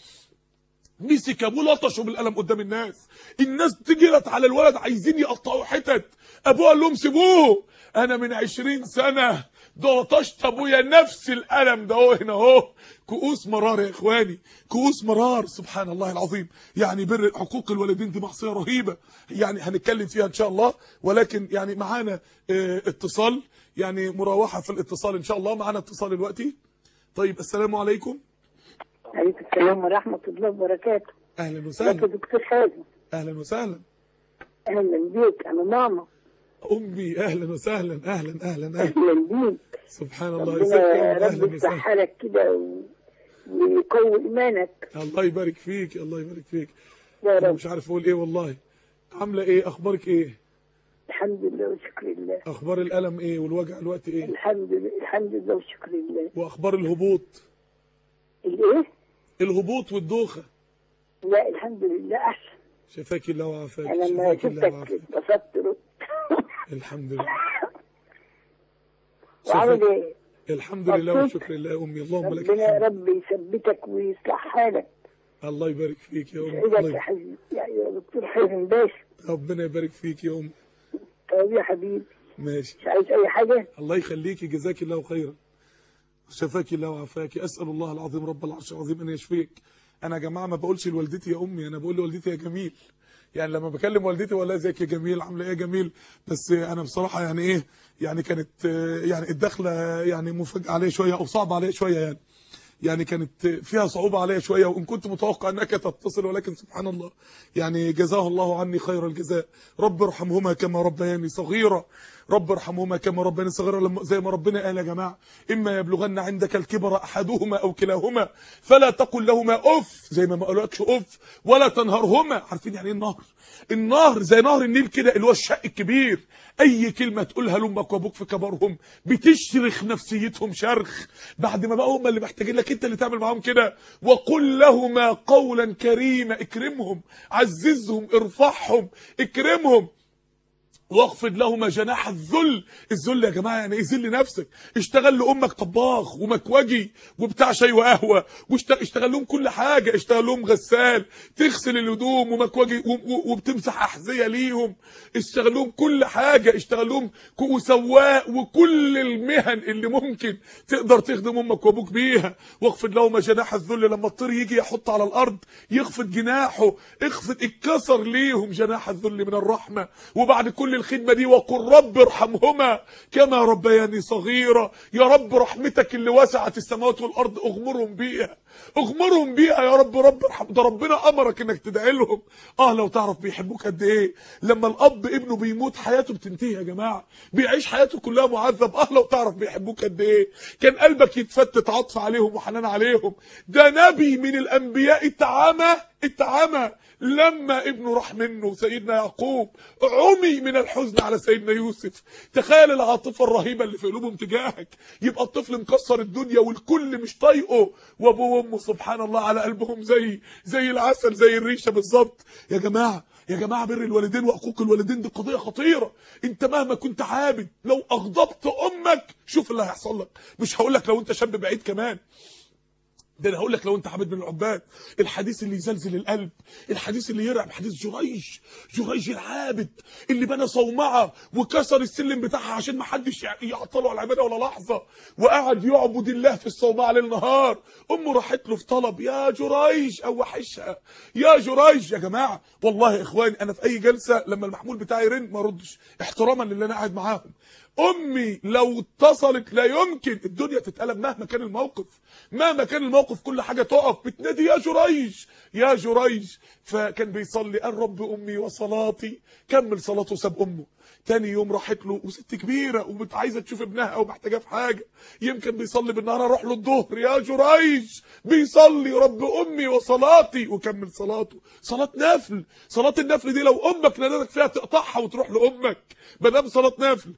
Speaker 1: مسك ابوه لطشه بالقلم قدام الناس الناس تجرت على الولد عايزين يقطعوا حتت ابوه قال لهم سيبوه انا من عشرين سنه ده لطشت ابويا نفس القلم ده هو هنا اهو كؤوس مرار يا اخواني كؤوس مرار سبحان الله العظيم يعني بر حقوق الوالدين دي معصيه رهيبه يعني هنتكلم فيها ان شاء الله ولكن يعني معانا اه اتصال يعني مراوحه في الاتصال ان شاء الله معانا اتصال دلوقتي طيب السلام عليكم
Speaker 2: عليكم السلام ورحمة الله وبركاته
Speaker 1: اهلا
Speaker 2: ازيك يا
Speaker 1: وسهلا
Speaker 2: دكتور حازم
Speaker 1: اهلا وسهلا
Speaker 2: أهلا بيك أنا ماما
Speaker 1: امي اهلا وسهلا اهلا اهلا اهلا
Speaker 2: أهلا بيك
Speaker 1: سبحان الله ازيك
Speaker 2: ربنا
Speaker 1: يا
Speaker 2: يا
Speaker 1: أم؟
Speaker 2: رب
Speaker 1: اهلا وسهلا
Speaker 2: يفتح لك كده و- ويقوي إيمانك
Speaker 1: الله يبارك فيك الله يبارك فيك
Speaker 2: يا
Speaker 1: انا
Speaker 2: رب
Speaker 1: مش عارف اقول ايه والله عامله ايه اخبارك ايه
Speaker 2: الحمد لله وشكر الله
Speaker 1: اخبار الالم ايه والوجع الوقت ايه
Speaker 2: الحمد لله الحمد لله وشكر الله
Speaker 1: واخبار الهبوط
Speaker 2: الإيه؟
Speaker 1: الهبوط والدوخه
Speaker 2: لا الحمد لله أحسن
Speaker 1: شفاك الله وعافاك
Speaker 2: أنا لما
Speaker 1: شفاك الله
Speaker 2: شفتك
Speaker 1: وعافاك
Speaker 2: اتبسطت رد
Speaker 1: الحمد لله
Speaker 2: وعامل
Speaker 1: شفاك
Speaker 2: إيه؟
Speaker 1: الحمد لله
Speaker 2: مبسوط؟
Speaker 1: والشكر لله يا امي اللهم لك
Speaker 2: ربنا يا
Speaker 1: الحمد
Speaker 2: رب يثبتك ويصلح حالك
Speaker 1: الله يبارك فيك يا امي
Speaker 2: يسعدك
Speaker 1: الله
Speaker 2: يا
Speaker 1: يبارك-
Speaker 2: حبيبي يا دكتور حازم باشا
Speaker 1: ربنا يبارك فيك يا امي
Speaker 2: طيب يا حبيبي
Speaker 1: ماشي
Speaker 2: مش عايز أي حاجة
Speaker 1: الله يخليكي جزاك الله خيرا شفاك الله وعافاك اسال الله العظيم رب العرش العظيم ان يشفيك انا يا جماعه ما بقولش لوالدتي يا امي انا بقول لوالدتي يا جميل يعني لما بكلم والدتي ولا ازيك يا جميل عامله ايه يا جميل بس انا بصراحه يعني ايه يعني كانت آه، يعني الدخله يعني مفاجاه عليا شويه او صعبه عليا شويه يعني يعني كانت فيها صعوبة عليا شوية وإن كنت متوقع أنها كانت تتصل ولكن سبحان الله يعني جزاه الله عني خير الجزاء رب ارحمهما كما ربياني صغيرا رب ارحمهما كما ربياني صغيرا لما زي ما ربنا قال يا جماعة إما يبلغن عندك الكبر أحدهما أو كلاهما فلا تقل لهما أف زي ما ما قالولكش أف ولا تنهرهما عارفين يعني إيه النهر النهر زي نهر النيل كده اللي هو الشق الكبير اي كلمه تقولها لامك وابوك في كبرهم بتشرخ نفسيتهم شرخ بعد ما بقوا هم اللي محتاجين لك انت اللي تعمل معاهم كده وقل لهما قولا كريما اكرمهم عززهم ارفعهم اكرمهم واخفض لهما جناح الذل الذل يا جماعه يعني ايه ذل نفسك اشتغل لامك طباخ ومكوجي وبتاع شاي وقهوه واشتغل لهم كل حاجه اشتغل لهم غسال تغسل الهدوم ومكوجي و- و- وبتمسح احذيه ليهم اشتغل لهم كل حاجه اشتغل لهم ك- وسواق وكل المهن اللي ممكن تقدر تخدم امك وابوك بيها واخفض لهما جناح الذل لما الطير يجي يحط على الارض يخفض جناحه اخفض اتكسر ليهم جناح الذل من الرحمه وبعد كل الخدمه دي وقل رب ارحمهما كما ربياني صغيرا يا رب رحمتك اللي وسعت السماوات والارض اغمرهم بيها اغمرهم بيها يا رب رب ارحم ده ربنا امرك انك تدعي لهم اه لو تعرف بيحبوك قد ايه لما الاب ابنه بيموت حياته بتنتهي يا جماعه بيعيش حياته كلها معذب اه لو تعرف بيحبوك قد ايه كان قلبك يتفتت عطف عليهم وحنان عليهم ده نبي من الانبياء اتعمى اتعمى لما ابنه راح منه سيدنا يعقوب عمي من الحزن على سيدنا يوسف تخيل العاطفه الرهيبه اللي في قلوبهم تجاهك يبقى الطفل مكسر الدنيا والكل مش طايقه وابوه وامه سبحان الله على قلبهم زي زي العسل زي الريشه بالظبط يا جماعه يا جماعه بر الوالدين وحقوق الوالدين دي قضيه خطيره انت مهما كنت عابد لو اغضبت امك شوف اللي هيحصل لك مش هقول لك لو انت شاب بعيد كمان ده انا هقول لك لو انت عبد من العباد الحديث اللي يزلزل القلب الحديث اللي يرعب حديث جريج جريج العابد اللي بنى صومعه وكسر السلم بتاعها عشان ما حدش يعطله على العباده ولا لحظه وقعد يعبد الله في الصومعه ليل نهار امه راحت له في طلب يا جريج او وحشها يا جريج يا جماعه والله يا اخواني انا في اي جلسه لما المحمول بتاعي يرن ما اردش احتراما للي انا قاعد معاهم امي لو اتصلت لا يمكن الدنيا تتقلب مهما كان الموقف مهما كان الموقف كل حاجه تقف بتنادي يا جريج يا جريج فكان بيصلي قال رب امي وصلاتي كمل صلاته ساب امه تاني يوم راحت له وست كبيره وعايزه تشوف ابنها او محتاجاه في حاجه يمكن بيصلي بالنهار اروح له الظهر يا جريج بيصلي رب امي وصلاتي وكمل صلاته صلاه نفل صلاه النفل دي لو امك نادتك فيها تقطعها وتروح لامك ما دام صلاه نفل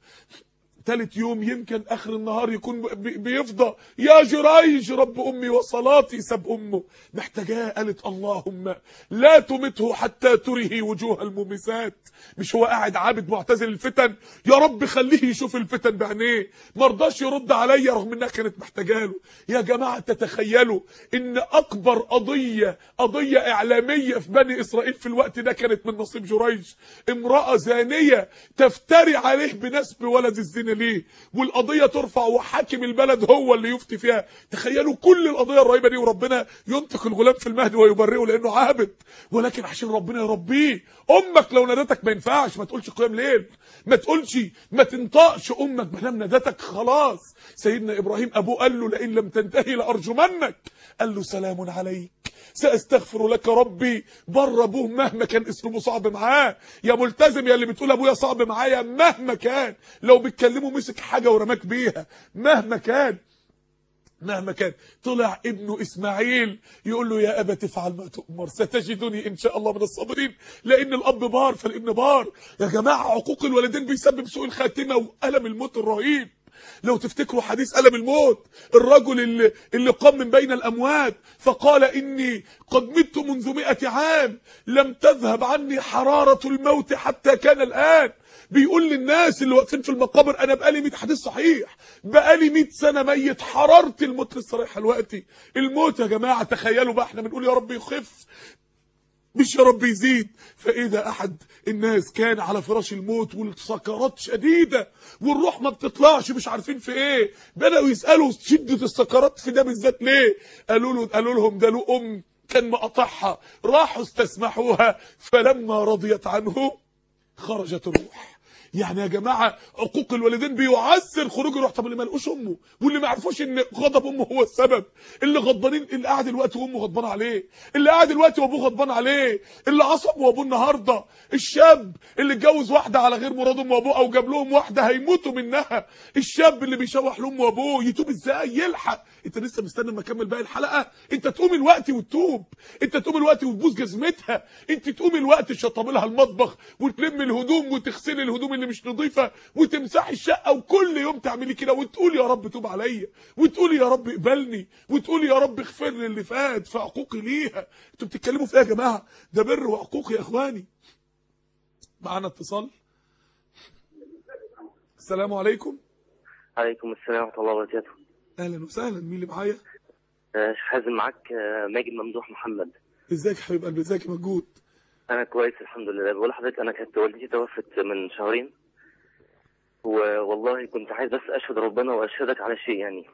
Speaker 1: تالت يوم يمكن اخر النهار يكون بي- بيفضى يا جريج رب امي وصلاتي ساب امه محتاجاه قالت اللهم لا تمته حتى تره وجوه المومسات مش هو قاعد عابد معتزل الفتن يا رب خليه يشوف الفتن بعينيه ما رضاش يرد عليا رغم انها كانت محتاجه له يا جماعه تتخيلوا ان اكبر قضيه قضيه اعلاميه في بني اسرائيل في الوقت ده كانت من نصيب جريج امراه زانيه تفتري عليه بنسب ولد الزنا ليه والقضيه ترفع وحاكم البلد هو اللي يفتي فيها تخيلوا كل القضيه الرهيبه دي وربنا ينطق الغلام في المهد ويبرئه لانه عابد ولكن عشان ربنا يربيه امك لو نادتك ما ينفعش ما تقولش قيام ليل ما تقولش ما تنطقش امك ما دام نادتك خلاص سيدنا ابراهيم ابوه قال له لئن لم تنتهي لارجمنك قال له سلام عليك ساستغفر لك ربي بر ابوه مهما كان اسلوبه صعب معاه يا ملتزم يا اللي بتقول ابويا صعب معايا مهما كان لو بتكلمه مسك حاجه ورماك بيها مهما كان مهما كان طلع ابنه اسماعيل يقول له يا ابا تفعل ما تؤمر ستجدني ان شاء الله من الصابرين لان الاب بار فالابن بار يا جماعه عقوق الوالدين بيسبب سوء الخاتمه والم الموت الرهيب لو تفتكروا حديث ألم الموت الرجل اللي, اللي قام من بين الأموات فقال إني قد مت منذ مئة عام لم تذهب عني حرارة الموت حتى كان الآن بيقول للناس اللي واقفين في المقابر انا بقالي 100 حديث صحيح بقالي 100 سنه ميت حراره الموت لسه رايحه دلوقتي الموت يا جماعه تخيلوا بقى احنا بنقول يا رب يخف مش يا رب يزيد فاذا احد الناس كان على فراش الموت والسكرات شديده والروح ما بتطلعش مش عارفين في ايه بداوا يسالوا شده السكرات في ده بالذات ليه قالوا له قالوا لهم ده له ام كان مقطعها راحوا استسمحوها فلما رضيت عنه خرجت الروح يعني يا جماعه عقوق الوالدين بيعسر خروج الروح طب اللي ما لقوش امه واللي ما عرفوش ان غضب امه هو السبب اللي غضبانين اللي قاعد دلوقتي وامه غضبان عليه اللي قاعد دلوقتي وابوه غضبان عليه اللي عصب وابوه النهارده الشاب اللي اتجوز واحده على غير مراد امه وابوه او جاب لهم واحده هيموتوا منها الشاب اللي بيشوح لامه وابوه يتوب ازاي يلحق انت لسه مستني اما اكمل باقي الحلقه انت تقوم الوقت وتتوب انت تقوم الوقت وتبوس جزمتها انت تقوم الوقت تشطب لها المطبخ وتلم الهدوم وتغسلي الهدوم اللي مش نظيفه وتمسحي الشقه وكل يوم تعملي كده وتقولي يا رب توب عليا وتقولي يا رب اقبلني وتقولي يا رب اغفر لي اللي فات في عقوقي ليها انتوا بتتكلموا في ايه يا جماعه ده بر وعقوق يا اخواني معانا اتصال السلام عليكم
Speaker 3: عليكم السلام ورحمة الله وبركاته
Speaker 1: اهلا وسهلا مين اللي معايا
Speaker 3: آه، شيخ حازم معاك آه، ماجد ممدوح محمد
Speaker 1: ازيك يا حبيب قلبي ازيك يا موجود
Speaker 3: أنا كويس الحمد لله بقول لحضرتك أنا كانت والدتي توفت من شهرين والله كنت عايز بس أشهد ربنا وأشهدك على شيء يعني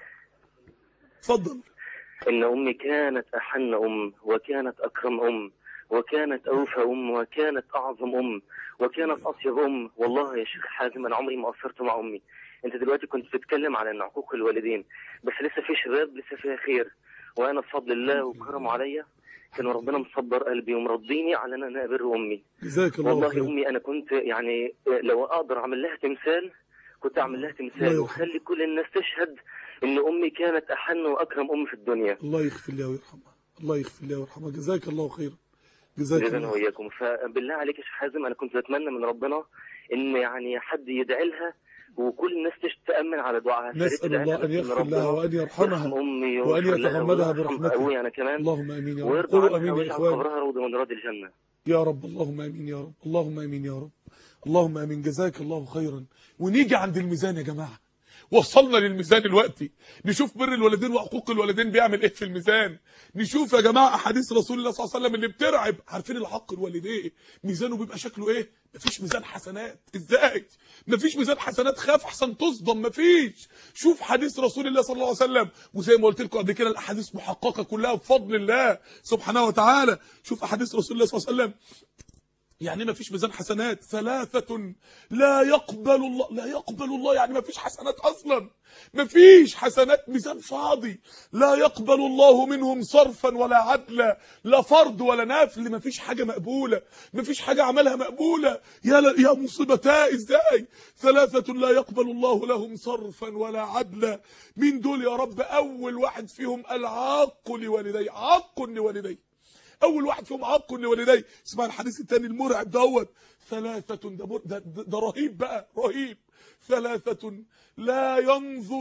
Speaker 1: اتفضل
Speaker 3: إن أمي كانت أحن أم وكانت أكرم أم وكانت أوفى أم وكانت أعظم أم وكانت أطيب أم والله يا شيخ حازم أنا عمري ما قصرت مع أمي أنت دلوقتي كنت بتتكلم على إن عقوق الوالدين بس لسه في شباب لسه فيها خير وأنا بفضل الله وكرمه عليا كان ربنا مصبر قلبي ومرضيني على ان انا ابر امي
Speaker 1: جزاك الله
Speaker 3: والله
Speaker 1: خير
Speaker 3: امي انا كنت يعني لو اقدر اعمل لها تمثال كنت اعمل لها
Speaker 1: الله
Speaker 3: تمثال
Speaker 1: يرحمه.
Speaker 3: وخلي كل الناس تشهد ان امي كانت احن واكرم ام في الدنيا
Speaker 1: الله يغفر لها ويرحمها الله يغفر لها ويرحمها جزاك الله خيرا جزاك
Speaker 3: جزانا
Speaker 1: الله
Speaker 3: واياكم فبالله عليك يا شيخ حازم انا كنت بتمنى من ربنا ان يعني حد يدعي لها وكل الناس تش- تامن على دعائها فيا ريت
Speaker 1: نسأل
Speaker 3: تدعي
Speaker 1: الله
Speaker 3: لها
Speaker 1: أن
Speaker 3: بس
Speaker 1: يغفر لها
Speaker 3: ربنا
Speaker 1: وأن يرحمها
Speaker 3: يرحم امي
Speaker 1: وأن
Speaker 3: ويغفر لها
Speaker 1: يتغمدها
Speaker 3: ويرحم
Speaker 1: برحمته.
Speaker 3: ابويا انا كمان
Speaker 1: اللهم آمين يا رب
Speaker 3: ويرضى
Speaker 1: قولوا
Speaker 3: عنها
Speaker 1: آمين يا
Speaker 3: ويجعل
Speaker 1: إخوان
Speaker 3: قبرها روضه من رياض الجنه
Speaker 1: يا رب اللهم آمين يا رب اللهم آمين يا رب اللهم آمين جزاك الله خيرا ونيجي عند الميزان يا جماعة وصلنا للميزان دلوقتي نشوف بر الوالدين وحقوق الوالدين بيعمل ايه في الميزان نشوف يا جماعه احاديث رسول الله صلى الله عليه وسلم اللي بترعب عارفين الحق الوالدين ميزانه بيبقى شكله ايه مفيش ميزان حسنات ازاي مفيش ميزان حسنات خاف احسن تصدم مفيش شوف حديث رسول الله صلى الله عليه وسلم وزي ما قلت لكم قبل كده الاحاديث محققه كلها بفضل الله سبحانه وتعالى شوف احاديث رسول الله صلى الله عليه وسلم يعني ما فيش ميزان حسنات ثلاثة لا يقبل الله لا يقبل الله يعني ما فيش حسنات أصلا ما فيش حسنات ميزان فاضي لا يقبل الله منهم صرفا ولا عدلا لا فرض ولا نفل ما فيش حاجة مقبولة ما فيش حاجة عملها مقبولة يا ل... يا مصيبتا ازاي ثلاثة لا يقبل الله لهم صرفا ولا عدلا مين دول يا رب أول واحد فيهم العاق لوالديه عاق لوالديه اول واحد فيهم عاق لوالديه اسمع الحديث الثاني المرعب دوت ثلاثه ده, مر- ده, ده, ده رهيب بقى رهيب ثلاثه لا ينظر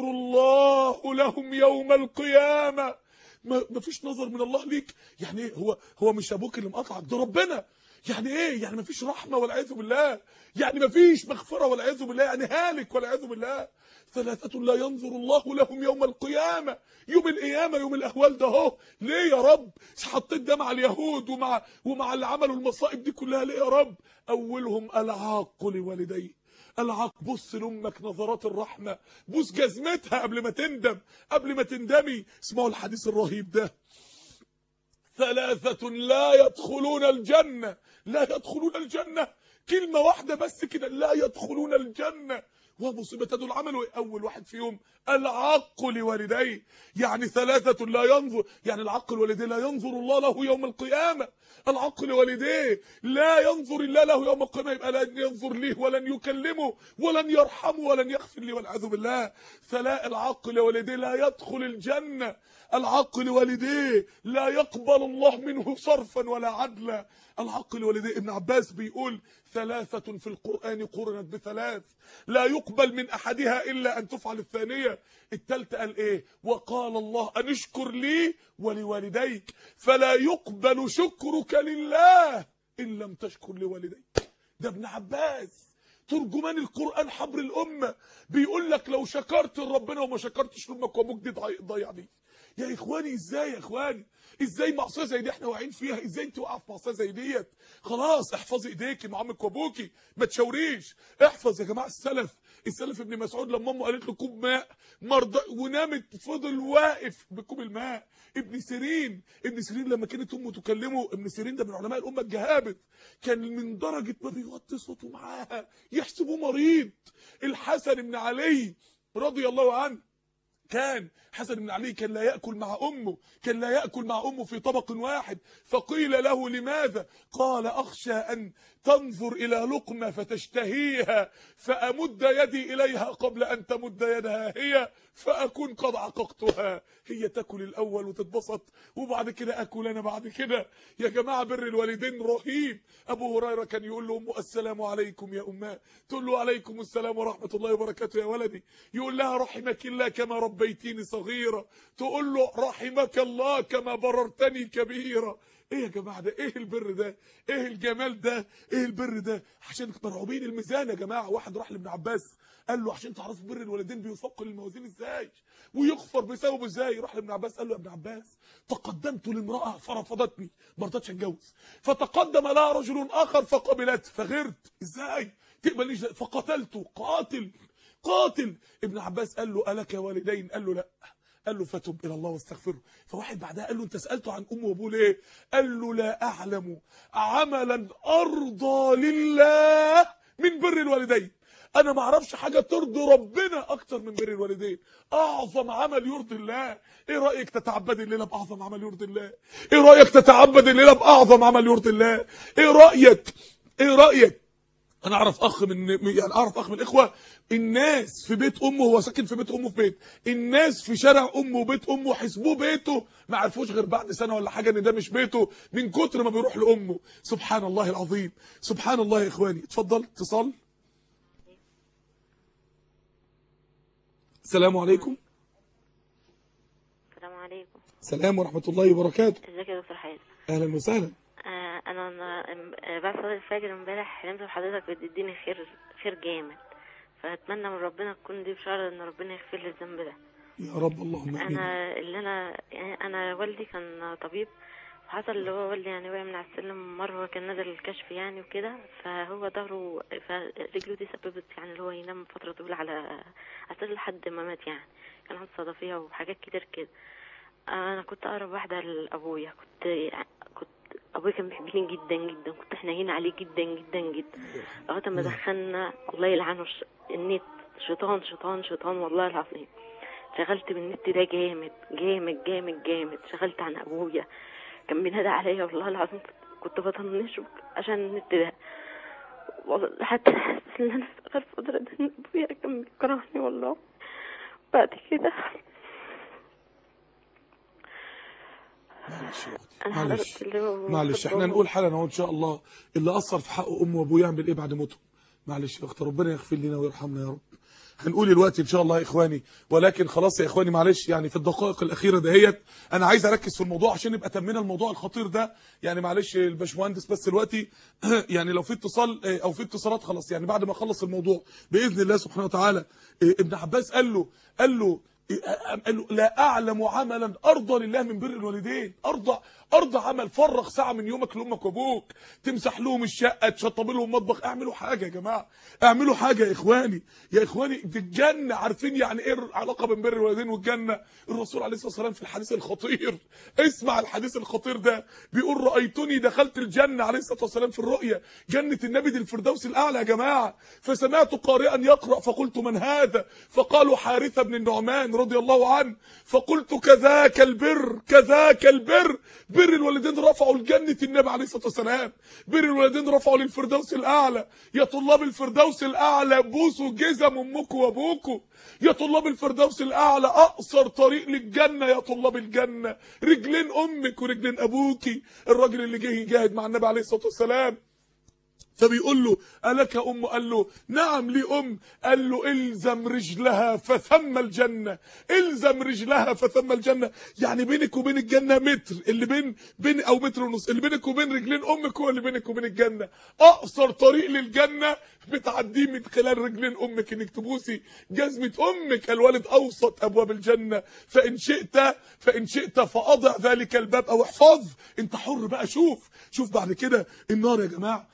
Speaker 1: الله لهم يوم القيامه ما ما فيش نظر من الله ليك يعني ايه هو هو مش ابوك اللي مقطعك ده ربنا يعني ايه يعني ما فيش رحمه والعياذ بالله يعني ما فيش مغفره والعياذ بالله يعني هالك والعياذ بالله ثلاثة لا ينظر الله لهم يوم القيامة يوم القيامة يوم الأهوال ده اهو ليه يا رب حطيت ده مع اليهود ومع ومع اللي عملوا المصائب دي كلها ليه يا رب أولهم العاق لوالديه العاق بص لامك نظرات الرحمة بص جزمتها قبل ما تندم قبل ما تندمي اسمعوا الحديث الرهيب ده ثلاثة لا يدخلون الجنة لا يدخلون الجنة كلمة واحدة بس كده لا يدخلون الجنة ومصيبة دول عملوا إيه؟ أول واحد فيهم العق لوالديه يعني ثلاثة لا ينظر يعني العق لوالديه لا ينظر الله له يوم القيامة العق لوالديه لا ينظر الله له يوم القيامة يبقى لن ينظر ليه ولن يكلمه ولن يرحمه ولن يغفر لي والعياذ بالله فلا العق لوالديه لا يدخل الجنة العق لوالديه لا يقبل الله منه صرفا ولا عدلا العق لوالديه ابن عباس بيقول ثلاثة في القرآن قرنت بثلاث لا يقبل من أحدها إلا أن تفعل الثانية التالتة قال إيه وقال الله أن اشكر لي ولوالديك فلا يقبل شكرك لله إن لم تشكر لوالديك ده ابن عباس ترجمان القرآن حبر الأمة بيقول لك لو شكرت لربنا وما شكرتش لأمك وأبوك دي ضي- ضيع دي يا إخواني إزاي يا إخواني إزاي معصية زي دي إحنا واقعين فيها إزاي أنت واقعة في معصية زي ديت خلاص احفظي إيديكي مع أمك وأبوكي ما تشاوريش احفظ يا جماعة السلف السلف ابن مسعود لما امه قالت له كوب ماء مرضى ونامت فضل واقف بكوب الماء ابن سيرين ابن سيرين لما كانت امه تكلمه ابن سيرين ده من علماء الامه الجهابذ كان من درجه ما بيوطي صوته معاها يحسبه مريض الحسن بن علي رضي الله عنه كان حسن بن علي كان لا يأكل مع أمه كان لا يأكل مع أمه في طبق واحد فقيل له لماذا قال أخشى أن تنظر إلى لقمة فتشتهيها فأمد يدي إليها قبل أن تمد يدها هي فأكون قد عققتها هي تاكل الأول وتتبسط وبعد كده أكل أنا بعد كده يا جماعة بر الوالدين رهيب أبو هريرة كان يقول له أمه السلام عليكم يا أماه تقول له عليكم السلام ورحمة الله وبركاته يا ولدي يقول لها رحمك الله كما ربيتيني صغيرة تقول له رحمك الله كما بررتني كبيرة ايه يا جماعه ده ايه البر ده ايه الجمال ده ايه البر ده عشان مرعوبين الميزان يا جماعه واحد راح لابن عباس قال له عشان تعرفوا بر الوالدين بيثقل الموازين ازاي ويغفر بسببه ازاي راح لابن عباس قال له يا ابن عباس تقدمت لامراه فرفضتني ما رضتش اتجوز فتقدم لها رجل اخر فقبلت فغرت ازاي تقبلنيش ده؟ فقتلته قاتل قاتل ابن عباس قال له الك والدين قال له لا قال له فتب الى الله واستغفره فواحد بعدها قال له انت سالته عن امه وابوه ليه قال له لا اعلم عملا ارضى لله من بر الوالدين انا ما اعرفش حاجه ترضي ربنا اكتر من بر الوالدين اعظم عمل يرضي الله ايه رايك تتعبد الليله باعظم عمل يرضي الله ايه رايك تتعبد الليله باعظم عمل يرضي الله ايه رايك ايه رايك انا اعرف اخ من يعني اعرف اخ من الاخوه الناس في بيت امه هو ساكن في بيت امه في بيت الناس في شارع امه وبيت امه حسبوه بيته ما عرفوش غير بعد سنه ولا حاجه ان ده مش بيته من كتر ما بيروح لامه سبحان الله العظيم سبحان الله يا اخواني اتفضل اتصال السلام عليكم
Speaker 4: السلام عليكم
Speaker 1: السلام ورحمه الله وبركاته
Speaker 4: ازيك يا دكتور حازم
Speaker 1: اهلا وسهلا
Speaker 4: آه انا أنا- أم- آه، بعد صلاه الفجر امبارح حلمت بحضرتك بتديني خير خير جامد فاتمنى من ربنا تكون دي بشاره ان ربنا يغفر لي الذنب ده
Speaker 1: يا رب اللهم امين
Speaker 4: انا اللي انا يعني انا والدي كان طبيب وحصل اللي هو والدي يعني وقع من على السلم مره هو كان نازل الكشف يعني وكده فهو ظهره فرجله دي سببت يعني اللي هو ينام فتره طويله على على اساس لحد ما مات يعني كان عنده صدفيه وحاجات كتير كده انا كنت اقرب واحده لابويا كنت كنت ابويا كان بيحبني جدا جدا كنت حنين عليه جدا جدا جدا لغايه ما دخلنا الله يلعنه الش- النت شيطان شيطان شيطان والله العظيم شغلت بالنت ده جامد جامد جامد جامد شغلت عن ابويا كان بينادى عليا والله العظيم كنت بطنشه عشان النت ده والله حتى حاسس ان انا في الفترة ده ان ابويا كان بيكرهني والله بعد كده
Speaker 1: معلش يا اختي
Speaker 4: انا
Speaker 1: معلش
Speaker 4: حضرت اللي هو
Speaker 1: معلش احنا نقول حالا اهو ان شاء الله اللي اثر في حق امه وابوه يعمل ايه بعد موته معلش يا اختي ربنا يغفر لنا ويرحمنا يا رب هنقول الوقت ان شاء الله يا اخواني ولكن خلاص يا اخواني معلش يعني في الدقائق الاخيره دهيت انا عايز اركز في الموضوع عشان نبقى تمينا الموضوع الخطير ده يعني معلش الباشمهندس بس دلوقتي يعني لو في اتصال اه، او في اتصالات خلاص يعني بعد ما اخلص الموضوع باذن الله سبحانه وتعالى اه، ابن عباس قال له قال له قال له لا اعلم عملا ارضى لله من بر الوالدين ارضى ارضى عمل فرغ ساعه من يومك لامك وابوك تمسح لهم الشقه تشطب لهم مطبخ اعملوا حاجه يا جماعه اعملوا حاجه يا اخواني يا اخواني دي الجنه عارفين يعني ايه العلاقه بين بر الوالدين والجنه الرسول عليه الصلاه والسلام في الحديث الخطير اسمع الحديث الخطير ده بيقول رايتني دخلت الجنه عليه الصلاه والسلام في الرؤيا جنه النبي دي الفردوس الاعلى يا جماعه فسمعت قارئا يقرا فقلت من هذا فقالوا حارثه بن النعمان رضي الله عنه فقلت كذاك البر كذاك البر بر الوالدين رفعوا لجنه النبي عليه الصلاه والسلام بر الوالدين رفعوا للفردوس الاعلى يا طلاب الفردوس الاعلى بوسوا جزم امكم وابوكم يا طلاب الفردوس الاعلى اقصر طريق للجنه يا طلاب الجنه رجلين امك ورجلين ابوكي الراجل اللي جه يجاهد مع النبي عليه الصلاه والسلام فبيقول له ألك أم قال له نعم لي أم قال له إلزم رجلها فثم الجنة إلزم رجلها فثم الجنة يعني بينك وبين الجنة متر اللي بين بين أو متر ونص اللي بينك وبين رجلين أمك هو اللي بينك وبين الجنة أقصر طريق للجنة بتعديه من خلال رجلين أمك إنك تبوسي جزمة أمك الوالد أوسط أبواب الجنة فإن شئت فإن شئت فأضع ذلك الباب أو احفظ أنت حر بقى شوف شوف بعد كده النار يا جماعة من أدرك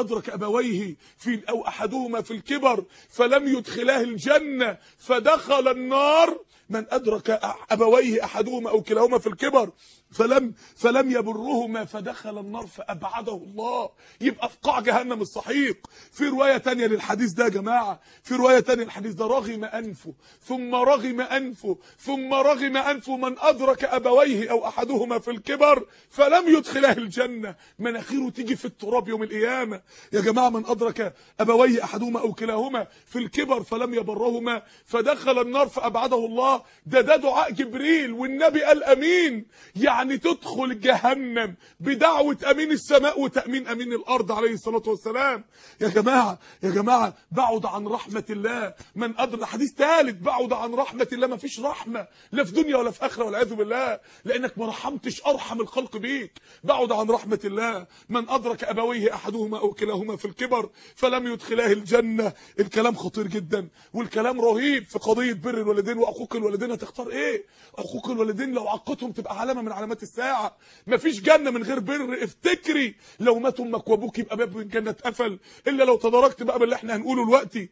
Speaker 1: ادرك ابويه في او احدهما في الكبر فلم يدخلاه الجنه فدخل النار من ادرك ابويه احدهما او كلاهما في الكبر فلم فلم يبرهما فدخل النار فابعده الله يبقى في قاع جهنم الصحيق في روايه تانية للحديث ده يا جماعه في روايه تانية للحديث ده رغم انفه ثم رغم انفه ثم رغم انفه من ادرك ابويه او احدهما في الكبر فلم يدخله الجنه مناخيره تيجي في التراب يوم القيامه يا جماعه من ادرك ابويه احدهما او كلاهما في الكبر فلم يبرهما فدخل النار فابعده الله ده ده دعاء جبريل والنبي قال امين يعني تدخل جهنم بدعوة أمين السماء وتأمين أمين الأرض عليه الصلاة والسلام يا جماعة يا جماعة بعد عن رحمة الله من أدرك حديث ثالث بعد عن رحمة الله ما فيش رحمة لا في دنيا ولا في آخرة والعياذ بالله لأنك ما رحمتش أرحم الخلق بيك بعد عن رحمة الله من أدرك أبويه أحدهما أو كلاهما في الكبر فلم يدخلاه الجنة الكلام خطير جدا والكلام رهيب في قضية بر الوالدين وعقوق الوالدين هتختار إيه عقوق الوالدين لو عقتهم تبقى علامة من علامات الساعة مفيش جنة من غير بر افتكري لو مات امك وابوك يبقى باب الجنة اتقفل الا لو تداركت بقى باللي احنا هنقوله دلوقتي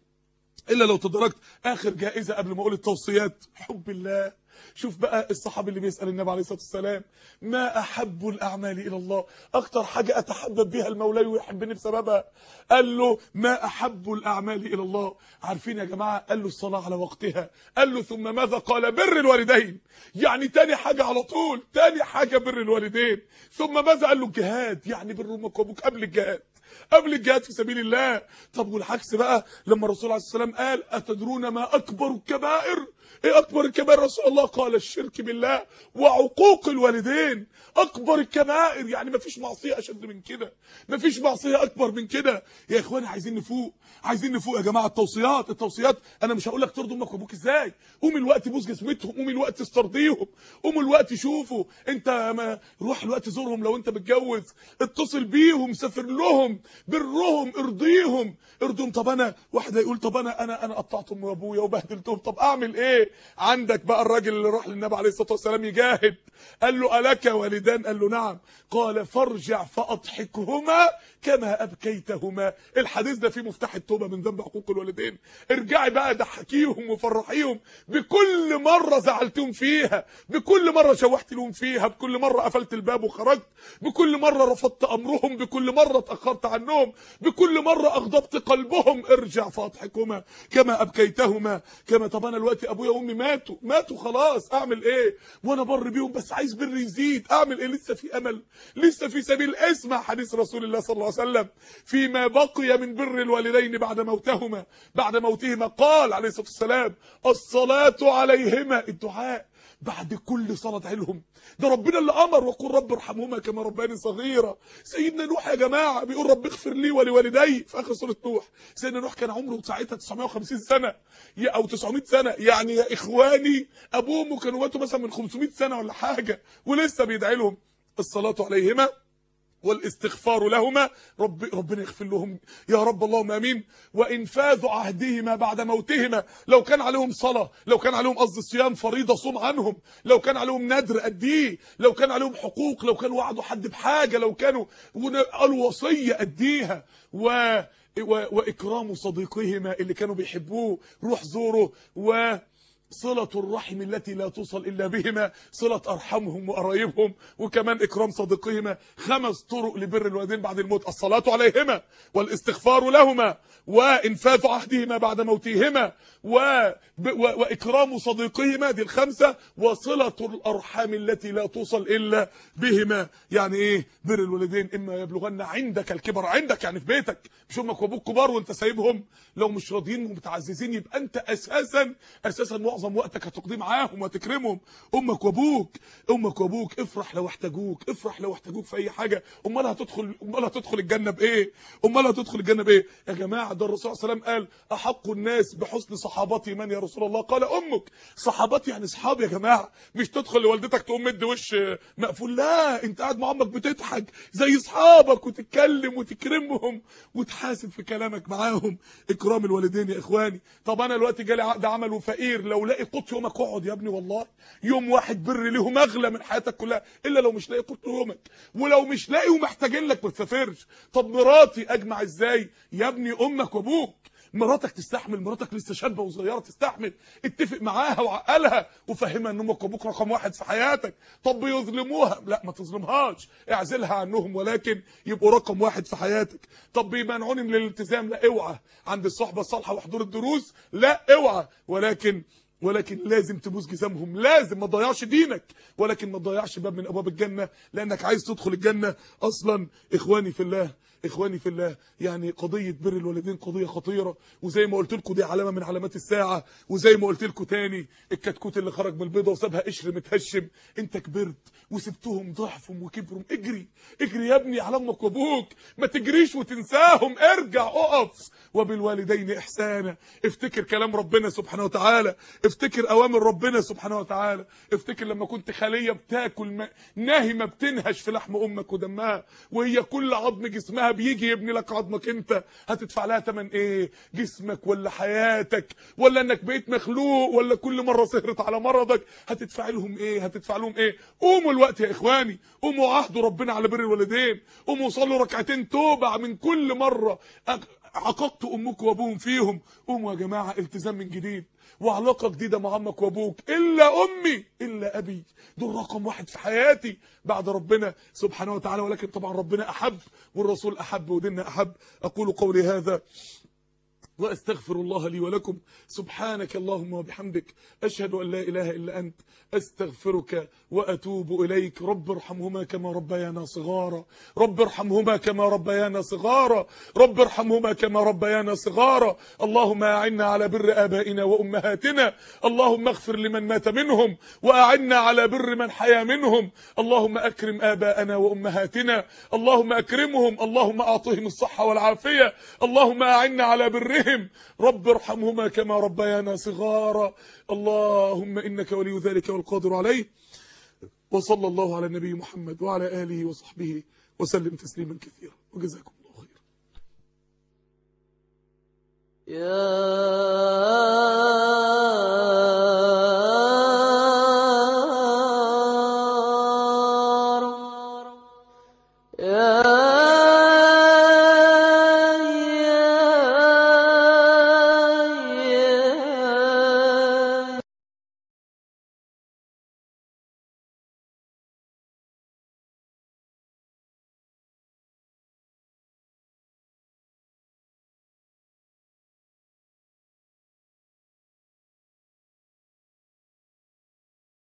Speaker 1: الا لو تداركت اخر جائزة قبل ما اقول التوصيات حب الله شوف بقى الصحابي اللي بيسأل النبي عليه الصلاة والسلام ما أحب الأعمال إلى الله أكتر حاجة أتحبب بها المولى ويحبني بسببها قال له ما أحب الأعمال إلى الله عارفين يا جماعة قال له الصلاة على وقتها قال له ثم ماذا قال بر الوالدين يعني تاني حاجة على طول تاني حاجة بر الوالدين ثم ماذا قال له الجهاد يعني بر أمك وأبوك قبل الجهاد قبل الجهاد في سبيل الله طب والعكس بقى لما الرسول عليه الصلاة والسلام قال أتدرون ما أكبر الكبائر ايه اكبر الكبائر رسول الله قال الشرك بالله وعقوق الوالدين اكبر الكبائر يعني مفيش معصيه اشد من كده مفيش معصيه اكبر من كده يا اخواني عايزين نفوق عايزين نفوق يا جماعه التوصيات التوصيات انا مش هقول لك ترضوا امك وابوك ازاي قوم الوقت بوس جسمتهم قوم الوقت استرضيهم قوم الوقت شوفوا انت ما روح الوقت زورهم لو انت متجوز اتصل بيهم سافر لهم برهم ارضيهم ارضيهم طب انا واحد يقول طب انا انا انا قطعت امي وابويا وبهدلتهم طب اعمل ايه عندك بقى الراجل اللي راح للنبي عليه الصلاه والسلام يجاهد قال له الك والدان قال له نعم قال فارجع فاضحكهما كما ابكيتهما الحديث ده فيه مفتاح التوبه من ذنب حقوق الوالدين ارجعي بقى ضحكيهم وفرحيهم بكل مره زعلتهم فيها بكل مره شوحت لهم فيها بكل مره قفلت الباب وخرجت بكل مره رفضت امرهم بكل مره اتاخرت عنهم بكل مره اغضبت قلبهم ارجع فاضحكهما كما ابكيتهما كما طب انا دلوقتي ابويا وامي ماتوا ماتوا خلاص اعمل ايه وانا بر بيهم بس عايز بر يزيد اعمل ايه لسه في امل لسه في سبيل اسمع حديث رسول الله صلى الله عليه وسلم فيما بقي من بر الوالدين بعد موتهما بعد موتهما قال عليه الصلاه والسلام الصلاه عليهما الدعاء بعد كل صلاة لهم ده ربنا اللي امر وقل رب ارحمهما كما رباني صغيرا سيدنا نوح يا جماعه بيقول رب اغفر لي ولوالدي في اخر سوره نوح سيدنا نوح كان عمره ساعتها 950 سنه يا او 900 سنه يعني يا اخواني ابوه وامه كانوا ماتوا مثلا من 500 سنه ولا حاجه ولسه بيدعي لهم الصلاه عليهما والاستغفار لهما رب ربنا يغفر لهم يا رب اللهم امين وانفاذ عهدهما بعد موتهما لو كان عليهم صلاه لو كان عليهم قصد صيام فريضه صوم عنهم لو كان عليهم ندر اديه لو كان عليهم حقوق لو كانوا وعدوا حد بحاجه لو كانوا قالوا وصيه اديها و واكرام صديقهما اللي كانوا بيحبوه روح زوره و صلة الرحم التي لا توصل إلا بهما صلة أرحمهم وقرايبهم وكمان إكرام صديقهما خمس طرق لبر الوالدين بعد الموت الصلاة عليهما والاستغفار لهما وإنفاذ عهدهما بعد موتهما و... و... وإكرام صديقهما دي الخمسة وصلة الأرحام التي لا توصل إلا بهما يعني إيه بر الوالدين إما يبلغن عندك الكبر عندك يعني في بيتك مش أمك وأبوك كبار وأنت سايبهم لو مش راضيين ومتعززين يبقى أنت أساسا أساسا معظم وقتك هتقضيه معاهم وتكرمهم امك وابوك امك وابوك افرح لو احتاجوك افرح لو احتاجوك في اي حاجه امال هتدخل امال هتدخل الجنه بايه امال هتدخل الجنه بايه يا جماعه ده الرسول صلى الله عليه وسلم قال احق الناس بحسن صحابتي من يا رسول الله قال امك صحابتي يعني اصحاب يا جماعه مش تدخل لوالدتك تقوم مد وش مقفول لا انت قاعد مع امك بتضحك زي اصحابك وتتكلم وتكرمهم وتحاسب في كلامك معاهم اكرام الوالدين يا اخواني طب انا دلوقتي جالي عقد عمل وفقير لو لاقي قوت يومك اقعد يا ابني والله يوم واحد بر ليهم اغلى من حياتك كلها الا لو مش لاقي قوت يومك ولو مش لاقي ومحتاجين لك ما تسافرش طب مراتي اجمع ازاي يا ابني امك وابوك مراتك تستحمل مراتك لسه شابه وصغيره تستحمل اتفق معاها وعقلها وفهمها ان امك وابوك رقم واحد في حياتك طب يظلموها لا ما تظلمهاش اعزلها عنهم ولكن يبقوا رقم واحد في حياتك طب بيمنعوني من الالتزام لا اوعى عند الصحبه الصالحه وحضور الدروس لا اوعى ولكن ولكن لازم تبوس جزامهم لازم ما تضيعش دينك ولكن ما تضيعش باب من ابواب الجنه لانك عايز تدخل الجنه اصلا اخواني في الله اخواني في الله يعني قضيه بر الوالدين قضيه خطيره وزي ما قلت لكم دي علامه من علامات الساعه وزي ما قلت لكم تاني الكتكوت اللي خرج من البيضه وسابها قشر متهشم انت كبرت وسبتهم ضعفهم وكبرهم اجري اجري يا ابني على امك وابوك ما تجريش وتنساهم ارجع اقف وبالوالدين احسانا افتكر كلام ربنا سبحانه وتعالى افتكر اوامر ربنا سبحانه وتعالى افتكر لما كنت خليه بتاكل ما ناهمه بتنهش في لحم امك ودمها وهي كل عظم جسمها بيجي يبني لك عظمك انت هتدفع لها ثمن ايه جسمك ولا حياتك ولا انك بقيت مخلوق ولا كل مره سهرت على مرضك هتدفع لهم ايه هتدفع لهم ايه قوموا الوقت يا اخواني قوموا عهدوا ربنا على بر الوالدين قوموا صلوا ركعتين توبه من كل مره عققت امك وابوهم فيهم قوموا يا جماعه التزام من جديد وعلاقه جديده مع امك وابوك الا امي الا ابي دول رقم واحد في حياتي بعد ربنا سبحانه وتعالى ولكن طبعا ربنا احب والرسول احب وديننا احب اقول قولي هذا واستغفر الله لي ولكم سبحانك اللهم وبحمدك اشهد ان لا اله الا انت استغفرك واتوب اليك رب ارحمهما كما ربيانا صغارا رب ارحمهما كما ربيانا صغارا رب ارحمهما كما ربيانا صغارا اللهم اعنا على بر ابائنا وامهاتنا اللهم اغفر لمن مات منهم واعنا على بر من حيا منهم اللهم اكرم اباءنا وامهاتنا اللهم اكرمهم اللهم اعطهم الصحه والعافيه اللهم اعنا على برهم رب ارحمهما كما ربيانا صغارا اللهم انك ولي ذلك والقادر عليه وصلى الله على النبي محمد وعلى اله وصحبه وسلم تسليما كثيرا وجزاكم الله خيرا
Speaker 5: يا رب يا